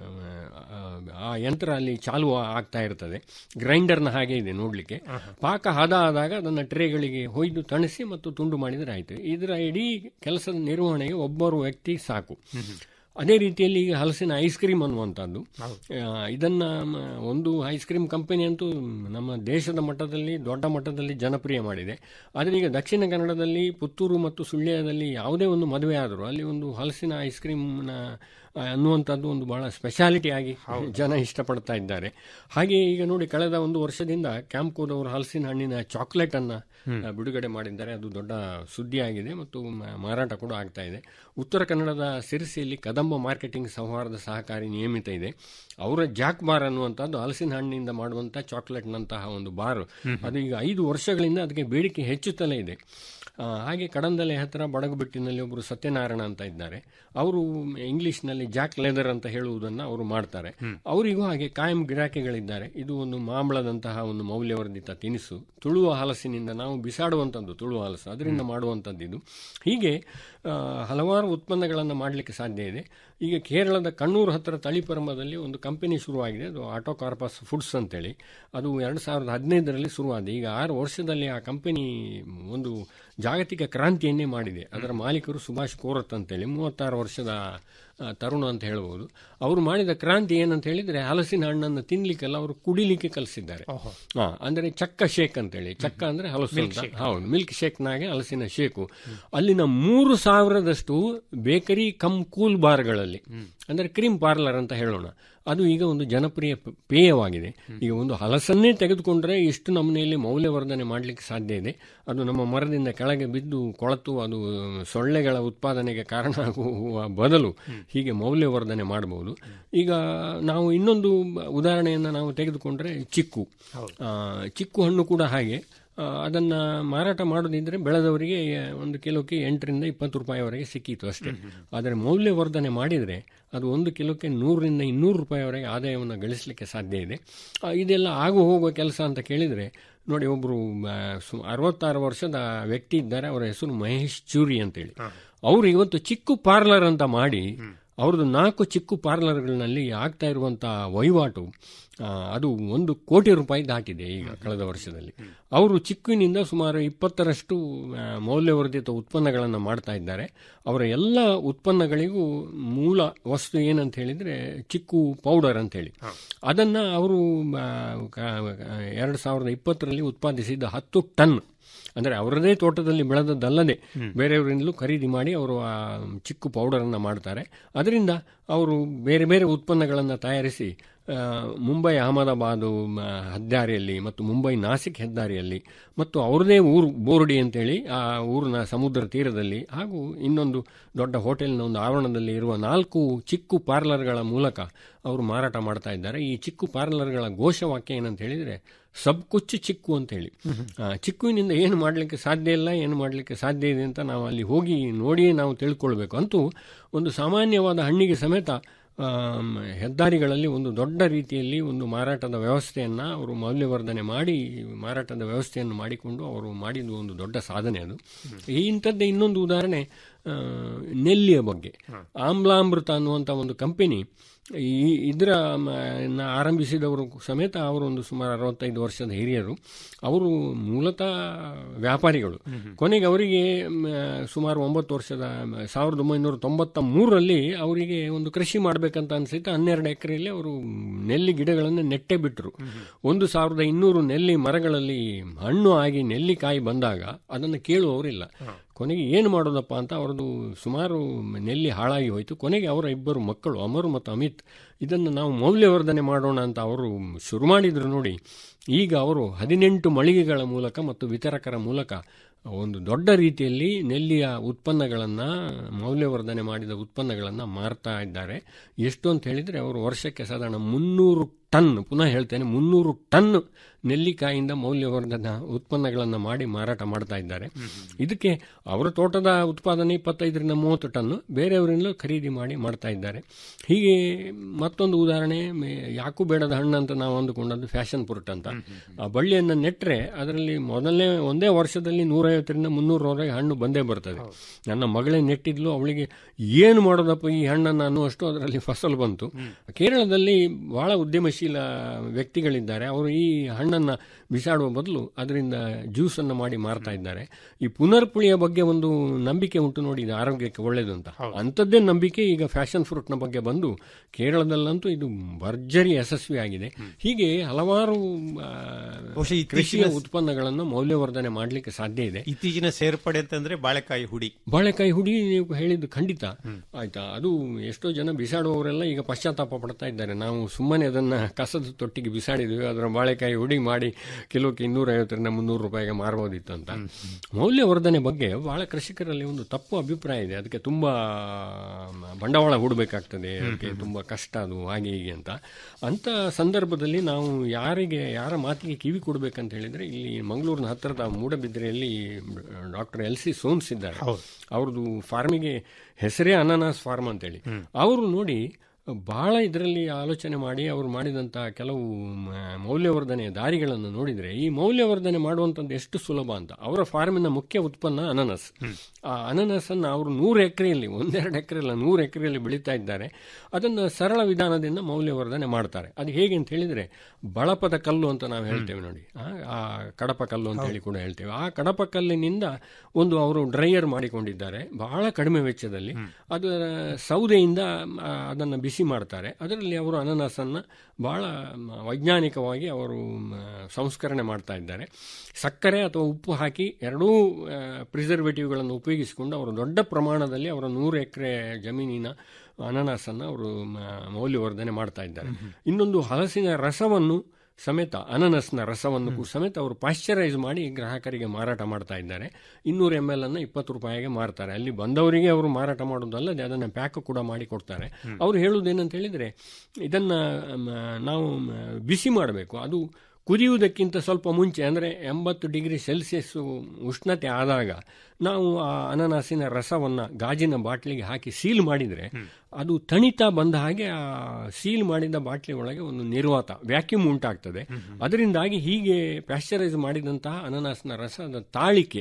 ಆ, ಆ ಯಂತ್ರ ಅಲ್ಲಿ ಚಾಲು ಆಗ್ತಾ ಇರ್ತದೆ ಗ್ರೈಂಡರ್ನ ಹಾಗೆ ಇದೆ ನೋಡಲಿಕ್ಕೆ ಪಾಕ ಹದ ಆದಾಗ ಅದನ್ನು ಟ್ರೇಗಳಿಗೆ ಹೊಯ್ದು ತಣಿಸಿ ಮತ್ತು ತುಂಡು ಮಾಡಿದರೆ ಆಯಿತು ಇದರ ಇಡೀ ಕೆಲಸದ ನಿರ್ವಹಣೆಗೆ ಒಬ್ಬರು ವ್ಯಕ್ತಿ ಸಾಕು ಅದೇ ರೀತಿಯಲ್ಲಿ ಈಗ ಹಲಸಿನ ಐಸ್ ಕ್ರೀಮ್ ಅನ್ನುವಂಥದ್ದು ಆ, ಇದನ್ನ ಮ, ಒಂದು ಐಸ್ ಕ್ರೀಮ್ ಕಂಪನಿ ಅಂತೂ ನಮ್ಮ ದೇಶದ ಮಟ್ಟದಲ್ಲಿ ದೊಡ್ಡ ಮಟ್ಟದಲ್ಲಿ ಜನಪ್ರಿಯ ಮಾಡಿದೆ ಆದರೆ ಈಗ ದಕ್ಷಿಣ ಕನ್ನಡದಲ್ಲಿ ಪುತ್ತೂರು ಮತ್ತು ಸುಳ್ಯದಲ್ಲಿ ಯಾವುದೇ ಒಂದು ಮದುವೆ ಆದರೂ ಅಲ್ಲಿ ಒಂದು ಹಲಸಿನ ಐಸ್ ಕ್ರೀಮ್ನ ಆ, ಅನ್ನುವಂಥದ್ದು ಒಂದು ಬಹಳ ಸ್ಪೆಷಾಲಿಟಿ ಆಗಿ ಜನ ಇಷ್ಟಪಡ್ತಾ ಇದ್ದಾರೆ ಹಾಗೆ ಈಗ ನೋಡಿ ಕಳೆದ ಒಂದು ವರ್ಷದಿಂದ ಕ್ಯಾಂಪ್ಕೋದವರು ಹಲಸಿನ ಹಣ್ಣಿನ ಚಾಕ್ಲೇಟ್ ಅನ್ನ ಆ, ಬಿಡುಗಡೆ ಮಾಡಿದ್ದಾರೆ ಅದು ದೊಡ್ಡ ಸುದ್ದಿಯಾಗಿದೆ ಮತ್ತು ಮ- ಮಾರಾಟ ಕೂಡ ಆಗ್ತಾ ಇದೆ ಉತ್ತರ ಕನ್ನಡದ ಸಿರಿಸಿಯಲ್ಲಿ ಕದಂಬ ಮಾರ್ಕೆಟಿಂಗ್ ಸೌಹಾರ್ದ ಸಹಕಾರಿ ನಿಯಮಿತ ಇದೆ ಅವರ ಜಾಕ್ ಬಾರ್ ಅನ್ನುವಂಥದ್ದು ಹಲಸಿನ ಹಣ್ಣಿನಿಂದ ಮಾಡುವಂಥ ಚಾಕ್ಲೇಟ್ನಂತಹ ಒಂದು ಬಾರ್ ಅದು ಈಗ ಐದು ವರ್ಷಗಳಿಂದ ಅದಕ್ಕೆ ಬೇಡಿಕೆ ಹೆಚ್ಚುತ್ತಲೇ ಇದೆ ಆ, ಹಾಗೆ ಕಡಂದಲೆ ಹತ್ತಿರ ಬಡಗುಬೆಟ್ಟಿನಲ್ಲಿ ಒಬ್ಬರು ಸತ್ಯನಾರಾಯಣ ಅಂತ ಇದ್ದಾರೆ ಅವರು ಇಂಗ್ಲಿಷ್ನಲ್ಲಿ ಜಾಕ್ ಲೆದರ್ ಅಂತ ಹೇಳುವುದನ್ನು ಅವರು ಮಾಡ್ತಾರೆ ಅವರಿಗೂ ಹಾಗೆ ಕಾಯಂ ಗಿರಾಕಿಗಳಿದ್ದಾರೆ ಇದು ಒಂದು ಮಾಂಬಳದಂತಹ ಒಂದು ಮೌಲ್ಯವರ್ಧಿತ ತಿನಿಸು ತುಳುವ ಹಲಸಿನಿಂದ ನಾವು ಬಿಸಾಡುವಂಥದ್ದು ತುಳುವ ಹಲಸು ಅದರಿಂದ ಮಾಡುವಂಥದ್ದು ಇದು ಹೀಗೆ ಆ, ಹಲವಾರು ಉತ್ಪನ್ನಗಳನ್ನು ಮಾಡಲಿಕ್ಕೆ ಸಾಧ್ಯ ಇದೆ ಈಗ ಕೇರಳದ ಕಣ್ಣೂರು ಹತ್ತಿರ ತಳಿಪರಮದಲ್ಲಿ ಒಂದು ಕಂಪನಿ ಶುರುವಾಗಿದೆ ಅದು ಆಟೋ ಕಾರ್ಪಸ್ ಫುಡ್ಸ್ ಅಂತೇಳಿ ಅದು ಎರಡು ಸಾವಿರದ ಹದಿನೈದರಲ್ಲಿ ಶುರುವಾಗಿದೆ ಈಗ ಆರು ವರ್ಷದಲ್ಲಿ ಆ ಕಂಪನಿ ಒಂದು ಜಾಗತಿಕ ಕ್ರಾಂತಿಯನ್ನೇ ಮಾಡಿದೆ ಅದರ ಮಾಲೀಕರು ಸುಭಾಷ್ ಕೋರತ್ ಅಂತೇಳಿ ಮೂವತ್ತಾರು ವರ್ಷದ ಆ, ತರುಣ ಅಂತ ಹೇಳ್ಬೋದು ಅವರು ಮಾಡಿದ ಕ್ರಾಂತಿ ಏನಂತ ಹೇಳಿದ್ರೆ ಹಲಸಿನ ಹಣ್ಣನ್ನು ತಿನ್ಲಿಕ್ಕೆಲ್ಲ ಅವರು ಕುಡಿಲಿಕ್ಕೆ ಕಲಿಸಿದ್ದಾರೆ ಹಾ ಅಂದ್ರೆ ಚಕ್ಕ ಶೇಕ್ ಅಂತೇಳಿ ಚಕ್ಕ ಅಂದ್ರೆ ಹಲಸು ಅಂತ ಹೌದು ಮಿಲ್ಕ್ ಶೇಕ್ನಾಗೆ ಹಲಸಿನ ಶೇಕು ಅಲ್ಲಿನ ಮೂರು ಸಾವಿರದಷ್ಟು ಬೇಕರಿ ಕಮ್ ಕೂಲ್ ಬಾರ್ಗಳಲ್ಲಿ ಅಂದ್ರೆ ಕ್ರೀಮ್ ಪಾರ್ಲರ್ ಅಂತ ಹೇಳೋಣ ಅದು ಈಗ ಒಂದು ಜನಪ್ರಿಯ ಪ- ಪೇಯವಾಗಿದೆ ಈಗ ಒಂದು ಹಲಸನ್ನೇ ತೆಗೆದುಕೊಂಡ್ರೆ ಇಷ್ಟು ನಮೂನೆಯಲ್ಲಿ ಮೌಲ್ಯವರ್ಧನೆ ಮಾಡಲಿಕ್ಕೆ ಸಾಧ್ಯ ಇದೆ ಅದು ನಮ್ಮ ಮರದಿಂದ ಕೆಳಗೆ ಬಿದ್ದು ಕೊಳತು ಅದು ಸೊಳ್ಳೆಗಳ ಉತ್ಪಾದನೆಗೆ ಕಾರಣ ಆಗುವ ಬದಲು ಹೀಗೆ ಮೌಲ್ಯವರ್ಧನೆ ಮಾಡಬಹುದು ಈಗ ನಾವು ಇನ್ನೊಂದು ಉದಾಹರಣೆಯನ್ನು ನಾವು ತೆಗೆದುಕೊಂಡ್ರೆ ಚಿಕ್ಕು ಆ, ಚಿಕ್ಕು ಹಣ್ಣು ಕೂಡ ಹಾಗೆ ಆ, ಅದನ್ನ ಮಾರಾಟ ಮಾಡೋದಿದ್ರೆ ಬೆಳೆದವರಿಗೆ ಒಂದು ಕಿಲೋಕ್ಕೆ ಎಂಟರಿಂದ ಇಪ್ಪತ್ತು ರೂಪಾಯಿವರೆಗೆ ಸಿಕ್ಕಿತ್ತು ಅಷ್ಟೇ ಆದರೆ ಮೌಲ್ಯವರ್ಧನೆ ಮಾಡಿದರೆ ಅದು ಒಂದು ಕಿಲೋಕ್ಕೆ ನೂರರಿಂದ ಇನ್ನೂರು ರೂಪಾಯಿವರೆಗೆ ಆದಾಯವನ್ನು ಗಳಿಸಲಿಕ್ಕೆ ಸಾಧ್ಯ ಇದೆ ಆ, ಇದೆಲ್ಲ ಆಗು ಹೋಗುವ ಕೆಲಸ ಅಂತ ಕೇಳಿದರೆ ನೋಡಿ ಒಬ್ಬರು ಸು ಅರವತ್ತಾರು ವರ್ಷದ ವ್ಯಕ್ತಿ ಇದ್ದಾರೆ ಅವರ ಹೆಸರು ಮಹೇಶ್ ಚೂರಿ ಅಂತೇಳಿ ಅವರು ಇವತ್ತು ಚಿಕ್ಕು ಪಾರ್ಲರ್ ಅಂತ ಮಾಡಿ ಅವ್ರದ್ದು ನಾಲ್ಕು ಚಿಕ್ಕು ಪಾರ್ಲರ್ಗಳಲ್ಲಿ ಆಗ್ತಾ ಇರುವಂತಹ ವಹಿವಾಟು ಆ, ಅದು ಒಂದು ಕೋಟಿ ರೂಪಾಯಿ ದಾಟಿದೆ ಈಗ ಕಳೆದ ವರ್ಷದಲ್ಲಿ ಅವರು ಚಿಕ್ಕುವಿನಿಂದ ಸುಮಾರು ಇಪ್ಪತ್ತರಷ್ಟು ಆ, ಮೌಲ್ಯವರ್ಧಿತ ಉತ್ಪನ್ನಗಳನ್ನು ಮಾಡ್ತಾ ಇದ್ದಾರೆ ಅವರ ಎಲ್ಲ ಉತ್ಪನ್ನಗಳಿಗೂ ಮೂಲ ವಸ್ತು ಏನಂತ ಹೇಳಿದ್ರೆ ಚಿಕ್ಕು ಪೌಡರ್ ಅಂತ ಹೇಳಿ ಅದನ್ನ ಅವರು ಎರಡು ಸಾವಿರದ ಇಪ್ಪತ್ತರಲ್ಲಿ ಉತ್ಪಾದಿಸಿದ ಹತ್ತು ಟನ್ ಅಂದರೆ ಅವರದೇ ತೋಟದಲ್ಲಿ ಬೆಳೆದದ್ದಲ್ಲದೆ ಬೇರೆಯವರಿಂದಲೂ ಖರೀದಿ ಮಾಡಿ ಅವರು ಆ ಚಿಕ್ಕು ಪೌಡರನ್ನು ಮಾಡ್ತಾರೆ ಅದರಿಂದ ಅವರು ಬೇರೆ ಬೇರೆ ಉತ್ಪನ್ನಗಳನ್ನು ತಯಾರಿಸಿ ಆ, ಮುಂಬೈ ಅಹಮದಾಬಾದು ಮ, ಹೆದ್ದಾರಿಯಲ್ಲಿ ಮತ್ತು ಮುಂಬೈ ನಾಸಿಕ್ ಹೆದ್ದಾರಿಯಲ್ಲಿ ಮತ್ತು ಅವ್ರದೇ ಊರು ಬೋರ್ಡಿ ಅಂತೇಳಿ ಆ ಊರಿನ ಸಮುದ್ರ ತೀರದಲ್ಲಿ ಹಾಗೂ ಇನ್ನೊಂದು ದೊಡ್ಡ ಹೋಟೆಲ್ನ ಒಂದು ಆವರಣದಲ್ಲಿ ಇರುವ ನಾಲ್ಕು ಚಿಕ್ಕು ಪಾರ್ಲರ್ಗಳ ಮೂಲಕ ಅವರು ಮಾರಾಟ ಮಾಡ್ತಾ ಇದ್ದಾರೆ ಈ ಚಿಕ್ಕು ಪಾರ್ಲರ್ಗಳ ಘೋಷವಾಕ್ಯ ಏನಂತ ಹೇಳಿದರೆ ಸಬ್ ಕುಚ್ಚು ಚಿಕ್ಕು ಅಂತೇಳಿ ಆ, ಚಿಕ್ಕುವಿನಿಂದ ಏನು ಮಾಡಲಿಕ್ಕೆ ಸಾಧ್ಯ ಇಲ್ಲ ಏನು ಮಾಡಲಿಕ್ಕೆ ಸಾಧ್ಯ ಇದೆ ಅಂತ ನಾವು ಅಲ್ಲಿ ಹೋಗಿ ನೋಡಿಯೇ ನಾವು ತಿಳ್ಕೊಳ್ಬೇಕು ಅಂತೂ ಒಂದು ಸಾಮಾನ್ಯವಾದ ಹಣ್ಣಿಗೆ ಸಮೇತ ಆಮ್, ಹೆದ್ದಾರಿಗಳಲ್ಲಿ ಒಂದು ದೊಡ್ಡ ರೀತಿಯಲ್ಲಿ ಒಂದು ಮಾರಾಟದ ವ್ಯವಸ್ಥೆಯನ್ನು ಅವರು ಮೌಲ್ಯವರ್ಧನೆ ಮಾಡಿ ಮಾರಾಟದ ವ್ಯವಸ್ಥೆಯನ್ನು ಮಾಡಿಕೊಂಡು ಅವರು ಮಾಡಿದ ಒಂದು ದೊಡ್ಡ ಸಾಧನೆ ಅದು ಈ ಇಂಥದ್ದೇ ಇನ್ನೊಂದು ಉದಾಹರಣೆ ಆ, ನೆಲ್ಲಿಯ ಬಗ್ಗೆ ಆಮ್ಲಾಮೃತ ಅನ್ನುವಂಥ ಒಂದು ಕಂಪನಿ ಈ ಇದರ ಮ, ನ ಆರಂಭಿಸಿದವರು ಸಮೇತ ಅವರು ಒಂದು ಸುಮಾರು ಅರವತ್ತೈದು ವರ್ಷದ ಹಿರಿಯರು ಅವರು ಮೂಲತಃ ವ್ಯಾಪಾರಿಗಳು ಕೊನೆಗೆ ಅವರಿಗೆ ಮ, ಸುಮಾರು ಒಂಬತ್ತು ವರ್ಷದ ಮ, ಸಾವಿರದ ಒಂಬೈನೂರ ತೊಂಬತ್ತ ಮೂರರಲ್ಲಿ ಅವರಿಗೆ ಒಂದು ಕೃಷಿ ಮಾಡಬೇಕಂತ ಅನಿಸಿತ್ತು ಹನ್ನೆರಡು ಎಕರೆಯಲ್ಲಿ ಅವರು ನೆಲ್ಲಿ ಗಿಡಗಳನ್ನು ನೆಟ್ಟೆ ಬಿಟ್ಟರು ಒಂದು ಸಾವಿರದ ಇನ್ನೂರು ನೆಲ್ಲಿ ಮರಗಳಲ್ಲಿ ಹಣ್ಣು ಆಗಿ ನೆಲ್ಲಿಕಾಯಿ ಬಂದಾಗ ಅದನ್ನು ಕೇಳುವವರಿಲ್ಲ ಕೊನೆಗೆ ಏನು ಮಾಡೋದಪ್ಪ ಅಂತ ಅವ್ರದ್ದು ಸುಮಾರು ನೆಲ್ಲಿ ಹಾಳಾಗಿ ಹೋಯಿತು ಕೊನೆಗೆ ಅವರ ಇಬ್ಬರು ಮಕ್ಕಳು ಅಮರು ಮತ್ತು ಅಮಿತ್ ಇದನ್ನು ನಾವು ಮೌಲ್ಯವರ್ಧನೆ ಮಾಡೋಣ ಅಂತ ಅವರು ಶುರು ಮಾಡಿದ್ರು ನೋಡಿ ಈಗ ಅವರು ಹದಿನೆಂಟು ಮಳಿಗೆಗಳ ಮೂಲಕ ಮತ್ತು ವಿತರಕರ ಮೂಲಕ ಒಂದು ದೊಡ್ಡ ರೀತಿಯಲ್ಲಿ ನೆಲ್ಲಿಯ ಉತ್ಪನ್ನಗಳನ್ನು ಮೌಲ್ಯವರ್ಧನೆ ಮಾಡಿದ ಉತ್ಪನ್ನಗಳನ್ನು ಮಾರ್ತಾ ಇದ್ದಾರೆ ಎಷ್ಟು ಅಂತ ಹೇಳಿದರೆ ಅವರು ವರ್ಷಕ್ಕೆ ಸಾಧಾರಣ ಮುನ್ನೂರು ಟನ್ ಪುನಃ ಹೇಳ್ತೇನೆ ಮುನ್ನೂರು ಟನ್ ನೆಲ್ಲಿಕಾಯಿಂದ ಮೌಲ್ಯವರ್ಧನ ಉತ್ಪನ್ನಗಳನ್ನು ಮಾಡಿ ಮಾರಾಟ ಮಾಡ್ತಾ ಇದ್ದಾರೆ ಇದಕ್ಕೆ ಅವರ ತೋಟದ ಉತ್ಪಾದನೆ ಇಪ್ಪತ್ತೈದರಿಂದ ಮೂವತ್ತು ಟನ್ ಬೇರೆಯವರಿಂದಲೂ ಖರೀದಿ ಮಾಡಿ ಮಾಡ್ತಾ ಇದ್ದಾರೆ ಹೀಗೆ ಮತ್ತೊಂದು ಉದಾಹರಣೆ ಮೆ- ಯಾಕೂ ಬೇಡದ ಹಣ್ಣು ಅಂತ ನಾವು ಅಂದುಕೊಂಡದ್ದು ಫ್ಯಾಷನ್ ಫ್ರೂಟ್ ಅಂತ ಆ ಬಳ್ಳಿಯನ್ನು ನೆಟ್ಟರೆ ಅದರಲ್ಲಿ ಮೊದಲನೇ ಒಂದೇ ವರ್ಷದಲ್ಲಿ ನೂರೈವತ್ತರಿಂದ ಮುನ್ನೂರವರೆಗೆ ಹಣ್ಣು ಬಂದೇ ಬರ್ತದೆ ನನ್ನ ಮಗಳೇ ನೆಟ್ಟಿದ್ಲು ಅವಳಿಗೆ ಏನು ಮಾಡೋದಪ್ಪ ಈ ಹಣ್ಣನ್ನು ಅನ್ನುವಷ್ಟು ಅದರಲ್ಲಿ ಫಸಲು ಬಂತು ಕೇರಳದಲ್ಲಿ ಬಹಳ ಉದ್ಯಮಶೀಲ ವ್ಯಕ್ತಿಗಳಿದ್ದಾರೆ ಅವರು ಈ ಹಣ್ಣನ್ನು ಬಿಸಾಡುವ ಬದಲು ಅದರಿಂದ ಜ್ಯೂಸನ್ನು ಮಾಡಿ ಮಾರ್ತಾ ಇದ್ದಾರೆ ಈ ಪುನರ್ಪುಳಿಯ ಬಗ್ಗೆ ಒಂದು ನಂಬಿಕೆ ಉಂಟು ನೋಡಿ ಇದು ಆರೋಗ್ಯಕ್ಕೆ ಒಳ್ಳೆಯದು ಅಂತ ಅಂಥದ್ದೇ ನಂಬಿಕೆ ಈಗ ಫ್ಯಾಷನ್ ಫ್ರೂಟ್ನ ಬಗ್ಗೆ ಬಂದು ಕೇರಳದಲ್ಲಂತೂ ಇದು ಭರ್ಜರಿ ಯಶಸ್ವಿಯಾಗಿದೆ ಹೀಗೆ ಹಲವಾರು ಆ, ಬಹುಶಃ ಕೃಷಿಯ ಇತ್ತೀಚಿನ ಉತ್ಪನ್ನಗಳನ್ನು ಮೌಲ್ಯವರ್ಧನೆ ಮಾಡಲಿಕ್ಕೆ ಸಾಧ್ಯ ಇದೆ ಇತ್ತೀಚಿನ ಸೇರ್ಪಡೆ ಅಂತಂದ್ರೆ ಬಾಳೆಕಾಯಿ ಹುಡಿ ಬಾಳೆಕಾಯಿ ಹುಡಿ ನೀವು ಹೇಳಿದ್ದು ಖಂಡಿತ ಆಯ್ತಾ ಅದು ಎಷ್ಟೋ ಜನ ಬಿಸಾಡುವವರೆಲ್ಲ ಈಗ ಪಶ್ಚಾತ್ತಾಪ ಪಡ್ತಾ ಇದ್ದಾರೆ ನಾವು ಸುಮ್ಮನೆ ಅದನ್ನ ಕಸದ ತೊಟ್ಟಿಗೆ ಬಿಸಾಡಿದ್ವಿ ಅದರ ಬಾಳೆಕಾಯಿ ಹುಡಿ ಮಾಡಿ ಕಿಲೋಕ್ಕೆ ಇನ್ನೂರ ಐವತ್ತರಿಂದ ಮುನ್ನೂರು ರೂಪಾಯಿಗೆ ಮಾರಬಹುದಿತ್ತು ಅಂತ ಮೌಲ್ಯವರ್ಧನೆ ಬಗ್ಗೆ ಬಹಳ ಕೃಷಿಕರಲ್ಲಿ ಒಂದು ತಪ್ಪು ಅಭಿಪ್ರಾಯ ಇದೆ ಅದಕ್ಕೆ ತುಂಬಾ ಬಂಡವಾಳ ಹೂಡಬೇಕಾಗ್ತದೆ ಅದಕ್ಕೆ ತುಂಬಾ ಕಷ್ಟ ಅದು ಹಾಗೆ ಹೀಗೆ ಅಂತ ಅಂತ ಸಂದರ್ಭದಲ್ಲಿ ನಾವು ಯಾರಿಗೆ ಯಾರ ಮಾತಿಗೆ ಕಿವಿ ಕೊಡಬೇಕಂತ ಹೇಳಿದ್ರೆ ಇಲ್ಲಿ ಮಂಗಳೂರಿನ ಹತ್ತಿರದ ಮೂಡಬಿದ್ರೆಯಲ್ಲಿ ಡಾಕ್ಟರ್ ಎಲ್ ಸಿ ಸೋಮ್ಸ್ ಇದ್ದಾರೆ ಅವ್ರದ್ದು ಫಾರ್ಮಿಗೆ ಹೆಸರೇ ಅನಾನಸ್ ಫಾರ್ಮ್ ಅಂತೇಳಿ ಅವರು ನೋಡಿ ಬಹಳ ಇದರಲ್ಲಿ ಆಲೋಚನೆ ಮಾಡಿ ಅವರು ಮಾಡಿದಂಥ ಕೆಲವು ಮ, ಮೌಲ್ಯವರ್ಧನೆಯ ದಾರಿಗಳನ್ನು ನೋಡಿದರೆ ಈ ಮೌಲ್ಯವರ್ಧನೆ ಮಾಡುವಂಥದ್ದು ಎಷ್ಟು ಸುಲಭ ಅಂತ ಅವರ ಫಾರ್ಮಿನ ಮುಖ್ಯ ಉತ್ಪನ್ನ ಅನನಸ್ ಆ ಅನನಸನ್ನು ಅವರು ನೂರು ಎಕರೆಯಲ್ಲಿ ಒಂದೆರಡು ಎಕರೆ ಅಲ್ಲ ನೂರು ಎಕರೆಯಲ್ಲಿ ಬೆಳೀತಾ ಇದ್ದಾರೆ ಅದನ್ನು ಸರಳ ವಿಧಾನದಿಂದ ಮೌಲ್ಯವರ್ಧನೆ ಮಾಡ್ತಾರೆ ಅದು ಹೇಗೆ ಅಂತ ಹೇಳಿದರೆ ಬಳಪದ ಕಲ್ಲು ಅಂತ ನಾವು ಹೇಳ್ತೇವೆ ನೋಡಿ ಆ, ಆ ಕಡಪ ಕಲ್ಲು ಅಂತ ಹೇಳಿ ಕೂಡ ಹೇಳ್ತೇವೆ ಆ ಕಡಪ ಕಲ್ಲಿನಿಂದ ಒಂದು ಅವರು ಡ್ರೈಯರ್ ಮಾಡಿಕೊಂಡಿದ್ದಾರೆ ಬಹಳ ಕಡಿಮೆ ವೆಚ್ಚದಲ್ಲಿ ಅದರ ಸೌದೆಯಿಂದ ಆ, ಅದನ್ನು ಬಿಸಿ ಮಾಡ್ತಾರೆ ಅದರಲ್ಲಿ ಅವರು ಅನನಸನ್ನು ಬಹಳ ಮ, ವೈಜ್ಞಾನಿಕವಾಗಿ ಅವರು ಮ, ಸಂಸ್ಕರಣೆ ಮಾಡ್ತಾ ಇದ್ದಾರೆ ಸಕ್ಕರೆ ಅಥವಾ ಉಪ್ಪು ಹಾಕಿ ಎರಡೂ ಪ್ರಿಸರ್ವೇಟಿವ್ಗಳನ್ನು ಉಪಯೋಗಿಸಿಕೊಂಡು ಅವರು ದೊಡ್ಡ ಪ್ರಮಾಣದಲ್ಲಿ ಅವರ ನೂರು ಎಕರೆ ಜಮೀನಿನ ಅನನಸನ್ನು ಅವರು ಮ- ಮೌಲ್ಯವರ್ಧನೆ ಮಾಡ್ತಾ ಇದ್ದಾರೆ ಇನ್ನೊಂದು ಹಲಸಿನ ರಸವನ್ನು ಸಮೇತ ಅನನಸ್ನ ರಸವನ್ನು ಕೂಡ ಸಮೇತ ಅವರು ಪಾಶ್ಚರೈಸ್ ಮಾಡಿ ಗ್ರಾಹಕರಿಗೆ ಮಾರಾಟ ಮಾಡ್ತಾ ಇದ್ದಾರೆ ಇನ್ನೂರು ಎಮ್ ಎಲ್ ಅನ್ನು ಇಪ್ಪತ್ತು ರೂಪಾಯಿಗೆ ಮಾರ್ತಾರೆ ಅಲ್ಲಿ ಬಂದವರಿಗೆ ಅವರು ಮಾರಾಟ ಮಾಡೋದಲ್ಲದೆ ಅದನ್ನು ಪ್ಯಾಕ್ ಕೂಡ ಮಾಡಿ ಕೊಡ್ತಾರೆ ಅವರು ಹೇಳುವುದೇನಂತ ಹೇಳಿದರೆ ಇದನ್ನ ಮ, ನಾವು ಮ, ಬಿಸಿ ಮಾಡಬೇಕು ಅದು ಕುದಿಯುವುದಕ್ಕಿಂತ ಸ್ವಲ್ಪ ಮುಂಚೆ ಅಂದರೆ ಎಂಬತ್ತು ಡಿಗ್ರಿ ಸೆಲ್ಸಿಯಸ್ ಉಷ್ಣತೆ ಆದಾಗ ನಾವು ಆ ಅನನಾಸಿನ ರಸವನ್ನು ಗಾಜಿನ ಬಾಟ್ಲಿಗೆ ಹಾಕಿ ಸೀಲ್ ಮಾಡಿದರೆ ಅದು ತಣಿತಾ ಬಂದ ಹಾಗೆ ಆ ಸೀಲ್ ಮಾಡಿದ ಬಾಟ್ಲಿ ಒಳಗೆ ಒಂದು ನಿರ್ವಾತ ವ್ಯಾಕ್ಯೂಮ್ ಉಂಟಾಗ್ತದೆ ಅದರಿಂದಾಗಿ ಹೀಗೆ ಪ್ಯಾಶ್ಚರೈಸ್ ಮಾಡಿದಂತಹ ಅನನಾಸ್ನ ರಸದ ತಾಳಿಕೆ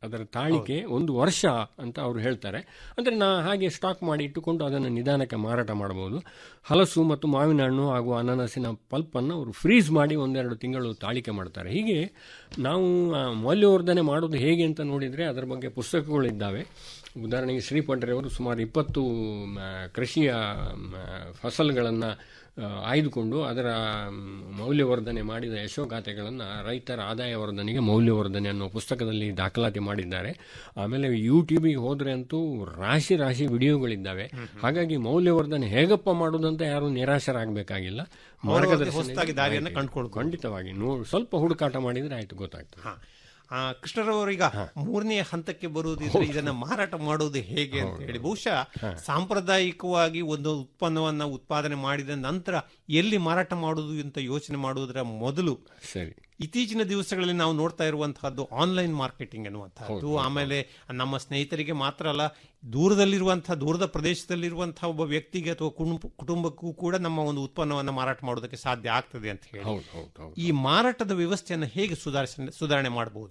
ಅದರ ತಾಳಿಕೆ ಒಂದು ವರ್ಷ ಅಂತ ಅವರು ಹೇಳ್ತಾರೆ ಅಂದರೆ ನಾ ಹಾಗೆ ಸ್ಟಾಕ್ ಮಾಡಿ ಇಟ್ಟುಕೊಂಡು ಅದನ್ನು ನಿಧಾನಕ್ಕೆ ಮಾರಾಟ ಮಾಡಬಹುದು ಹಲಸು ಮತ್ತು ಮಾವಿನ ಹಣ್ಣು ಹಾಗೂ ಅನಾನಸಿನ ಪಲ್ಪನ್ನು ಅವರು ಫ್ರೀಸ್ ಮಾಡಿ ಒಂದೆರಡು ತಿಂಗಳು ತಾಳಿಕೆ ಮಾಡ್ತಾರೆ ಹೀಗೆ ನಾವು ಆ, ಮೌಲ್ಯವರ್ಧನೆ ಮಾಡೋದು ಹೇಗೆ ಅಂತ ನೋಡಿದರೆ ಅದರ ಬಗ್ಗೆ ಪುಸ್ತಕಗಳಿದ್ದಾವೆ ಉದಾಹರಣೆಗೆ ಶ್ರೀಪಂಡ್ರೆಯವರು ಸುಮಾರು ಇಪ್ಪತ್ತು ಮ, ಕೃಷಿಯ ಮ, ಫಸಲುಗಳನ್ನು ಆ, ಆಯ್ದುಕೊಂಡು ಅದರ ಮ್, ಮೌಲ್ಯವರ್ಧನೆ ಮಾಡಿದ ಯಶೋಗಾಥೆಗಳನ್ನು ರೈತರ ಆದಾಯ ವರ್ಧನೆಗೆ ಮೌಲ್ಯವರ್ಧನೆ ಅನ್ನೋ ಪುಸ್ತಕದಲ್ಲಿ ದಾಖಲಾತಿ ಮಾಡಿದ್ದಾರೆ ಆಮೇಲೆ ಯೂಟ್ಯೂಬಿಗೆ ಹೋದರೆ ಅಂತೂ ರಾಶಿ ರಾಶಿ ವಿಡಿಯೋಗಳಿದ್ದಾವೆ ಹಾಗಾಗಿ ಮೌಲ್ಯವರ್ಧನೆ ಹೇಗಪ್ಪ ಮಾಡೋದಂತ ಯಾರು ನಿರಾಶರಾಗಬೇಕಾಗಿಲ್ಲ ಮಾರ್ಗದರ್ಶನ ಹೊಸದಾಗಿ ದಾರಿಯನ್ನು ಕಂಡುಕೊಳ್ಬೋದು. ಖಂಡಿತವಾಗಿ ನೋ ಸ್ವಲ್ಪ ಹುಡುಕಾಟ ಮಾಡಿದರೆ ಆಯ್ತು ಗೊತ್ತಾಗ್ತದೆ ಹಾ. ಆ, ಕೃಷ್ಣರವರೀಗ ಮೂರನೇ ಹಂತಕ್ಕೆ ಬರುವುದಿದ್ರೆ ಇದನ್ನ ಮಾರಾಟ ಮಾಡುವುದು ಹೇಗೆ ಅಂತ ಹೇಳಿ ಬಹುಶಃ ಸಾಂಪ್ರದಾಯಿಕವಾಗಿ ಒಂದು ಉತ್ಪನ್ನವನ್ನ ಉತ್ಪಾದನೆ ಮಾಡಿದ ನಂತರ ಎಲ್ಲಿ ಮಾರಾಟ ಮಾಡುವುದು ಅಂತ ಯೋಚನೆ ಮಾಡುವುದರ ಮೊದಲು ಸರಿ ಇತ್ತೀಚಿನ ದಿವಸಗಳಲ್ಲಿ ನಾವು ನೋಡ್ತಾ ಇರುವಂತಹದ್ದು ಆನ್ಲೈನ್ ಮಾರ್ಕೆಟಿಂಗ್ ಅನ್ನುವಂತಹದ್ದು ಆಮೇಲೆ ನಮ್ಮ ಸ್ನೇಹಿತರಿಗೆ ಮಾತ್ರ ಅಲ್ಲ ದೂರದಲ್ಲಿರುವಂತಹ ದೂರದ ಪ್ರದೇಶದಲ್ಲಿರುವಂತಹ ಒಬ್ಬ ವ್ಯಕ್ತಿಗೆ ಅಥವಾ ಕುಟುಂಬ- ಕುಟುಂಬಕ್ಕೂ ಕೂಡ ನಮ್ಮ ಒಂದು ಉತ್ಪನ್ನವನ್ನು ಮಾರಾಟ ಮಾಡೋದಕ್ಕೆ ಸಾಧ್ಯ ಆಗ್ತದೆ ಅಂತ ಹೇಳಿ ಹೌದು ಹೌದು ಹೌದು ಈ ಮಾರಾಟದ ವ್ಯವಸ್ಥೆಯನ್ನು ಹೇಗೆ ಸುಧಾರಿಸ ಸುಧಾರಣೆ ಮಾಡಬಹುದು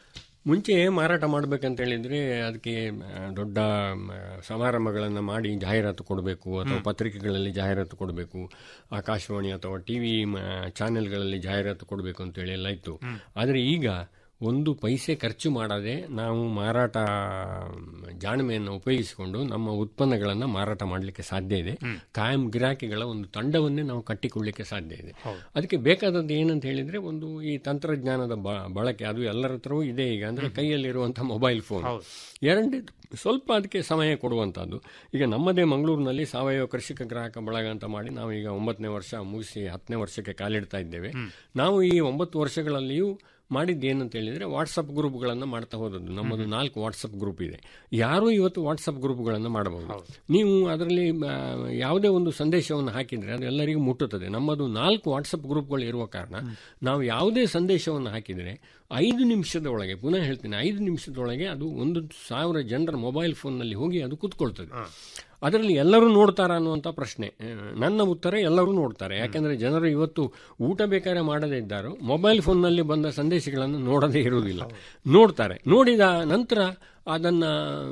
ಮುಂಚೆ ಮಾರಾಟ ಮಾಡಬೇಕಂತ ಹೇಳಿದ್ರೆ ಅದಕ್ಕೆ ಆ, ದೊಡ್ಡ ಮ, ಸಮಾರಂಭಗಳನ್ನು ಮಾಡಿ ಜಾಹೀರಾತು ಕೊಡಬೇಕು ಅಥವಾ ಪತ್ರಿಕೆಗಳಲ್ಲಿ ಜಾಹೀರಾತು ಕೊಡಬೇಕು ಆಕಾಶವಾಣಿ ಅಥವಾ ಟಿ ವಿ ಚಾನೆಲ್ಗಳಲ್ಲಿ ಜಾಹೀರಾತು ಕೊಡಬೇಕು ಅಂತೇಳಿ ಎಲ್ಲ ಇತ್ತು ಆದರೆ ಈಗ ಒಂದು ಪೈಸೆ ಖರ್ಚು ಮಾಡದೆ ನಾವು ಮಾರಾಟ ಮ್, ಜಾಣ್ಮೆಯನ್ನು ಉಪಯೋಗಿಸಿಕೊಂಡು ನಮ್ಮ ಉತ್ಪನ್ನಗಳನ್ನು ಮಾರಾಟ ಮಾಡಲಿಕ್ಕೆ ಸಾಧ್ಯ ಇದೆ ಕಾಯಂ ಗಿರಾಕಿಗಳ ಒಂದು ತಂಡವನ್ನೇ ನಾವು ಕಟ್ಟಿಕೊಳ್ಳಿಕ್ಕೆ ಸಾಧ್ಯ ಇದೆ ಅದಕ್ಕೆ ಬೇಕಾದದ್ದು ಏನಂತ ಹೇಳಿದ್ರೆ ಒಂದು ಈ ತಂತ್ರಜ್ಞಾನದ ಬ- ಬಳಕೆ ಅದು ಎಲ್ಲರ ಹತ್ರವೂ ಇದೆ ಈಗ ಅಂದ್ರೆ ಕೈಯಲ್ಲಿರುವಂತಹ ಮೊಬೈಲ್ ಫೋನ್ ಎರಡನೇ ಸ್ವಲ್ಪ ಅದಕ್ಕೆ ಸಮಯ ಕೊಡುವಂಥದ್ದು ಈಗ ನಮ್ಮದೇ ಮಂಗಳೂರಿನಲ್ಲಿ ಸಾವಯವ ಕೃಷಿಕ ಗ್ರಾಹಕ ಬಳಗ ಅಂತ ಮಾಡಿ ನಾವು ಈಗ ಒಂಬತ್ತನೇ ವರ್ಷ ಮುಗಿಸಿ ಹತ್ತನೇ ವರ್ಷಕ್ಕೆ ಕಾಲಿಡ್ತಾ ಇದ್ದೇವೆ ನಾವು ಈ ಒಂಬತ್ತು ವರ್ಷಗಳಲ್ಲಿಯೂ ಮಾಡಿದ್ದು ಏನಂತ ಹೇಳಿದ್ರೆ ವಾಟ್ಸಪ್ ಗ್ರೂಪ್ಗಳನ್ನು ಮಾಡ್ತಾ ಹೋದದ್ದು ನಮ್ಮದು ನಾಲ್ಕು ವಾಟ್ಸಪ್ ಗ್ರೂಪ್ ಇದೆ ಯಾರೂ ಇವತ್ತು ವಾಟ್ಸಪ್ ಗ್ರೂಪ್ಗಳನ್ನು ಮಾಡಬಹುದು ನೀವು ಅದರಲ್ಲಿ ಆ, ಯಾವುದೇ ಒಂದು ಸಂದೇಶವನ್ನು ಹಾಕಿದರೆ ಅದು ಎಲ್ಲರಿಗೂ ಮುಟ್ಟುತ್ತದೆ ನಮ್ಮದು ನಾಲ್ಕು ವಾಟ್ಸಪ್ ಗ್ರೂಪ್ಗಳು ಇರುವ ಕಾರಣ ನಾವು ಯಾವುದೇ ಸಂದೇಶವನ್ನು ಹಾಕಿದರೆ ಐದು ನಿಮಿಷದ ಒಳಗೆ ಪುನಃ ಹೇಳ್ತೀನಿ ಐದು ನಿಮಿಷದೊಳಗೆ ಅದು ಒಂದು ಸಾವಿರ ಜನರ ಮೊಬೈಲ್ ಫೋನ್ನಲ್ಲಿ ಹೋಗಿ ಅದು ಕೂತ್ಕೊಳ್ತದೆ ಅದರಲ್ಲಿ ಎಲ್ಲರೂ ನೋಡ್ತಾರಾ ಅನ್ನುವಂಥ ಪ್ರಶ್ನೆ ಆ, ನನ್ನ ಉತ್ತರ ಎಲ್ಲರೂ ನೋಡ್ತಾರೆ ಯಾಕೆಂದ್ರೆ ಜನರು ಇವತ್ತು ಊಟ ಬೇಕಾದ್ರೆ ಮಾಡದೇ ಇದ್ದಾರೋ ಮೊಬೈಲ್ ಫೋನ್ನಲ್ಲಿ ಬಂದ ಸಂದೇಶಗಳನ್ನು ನೋಡದೇ ಇರುವುದಿಲ್ಲ ನೋಡ್ತಾರೆ ನೋಡಿದ ನಂತರ ಅದನ್ನು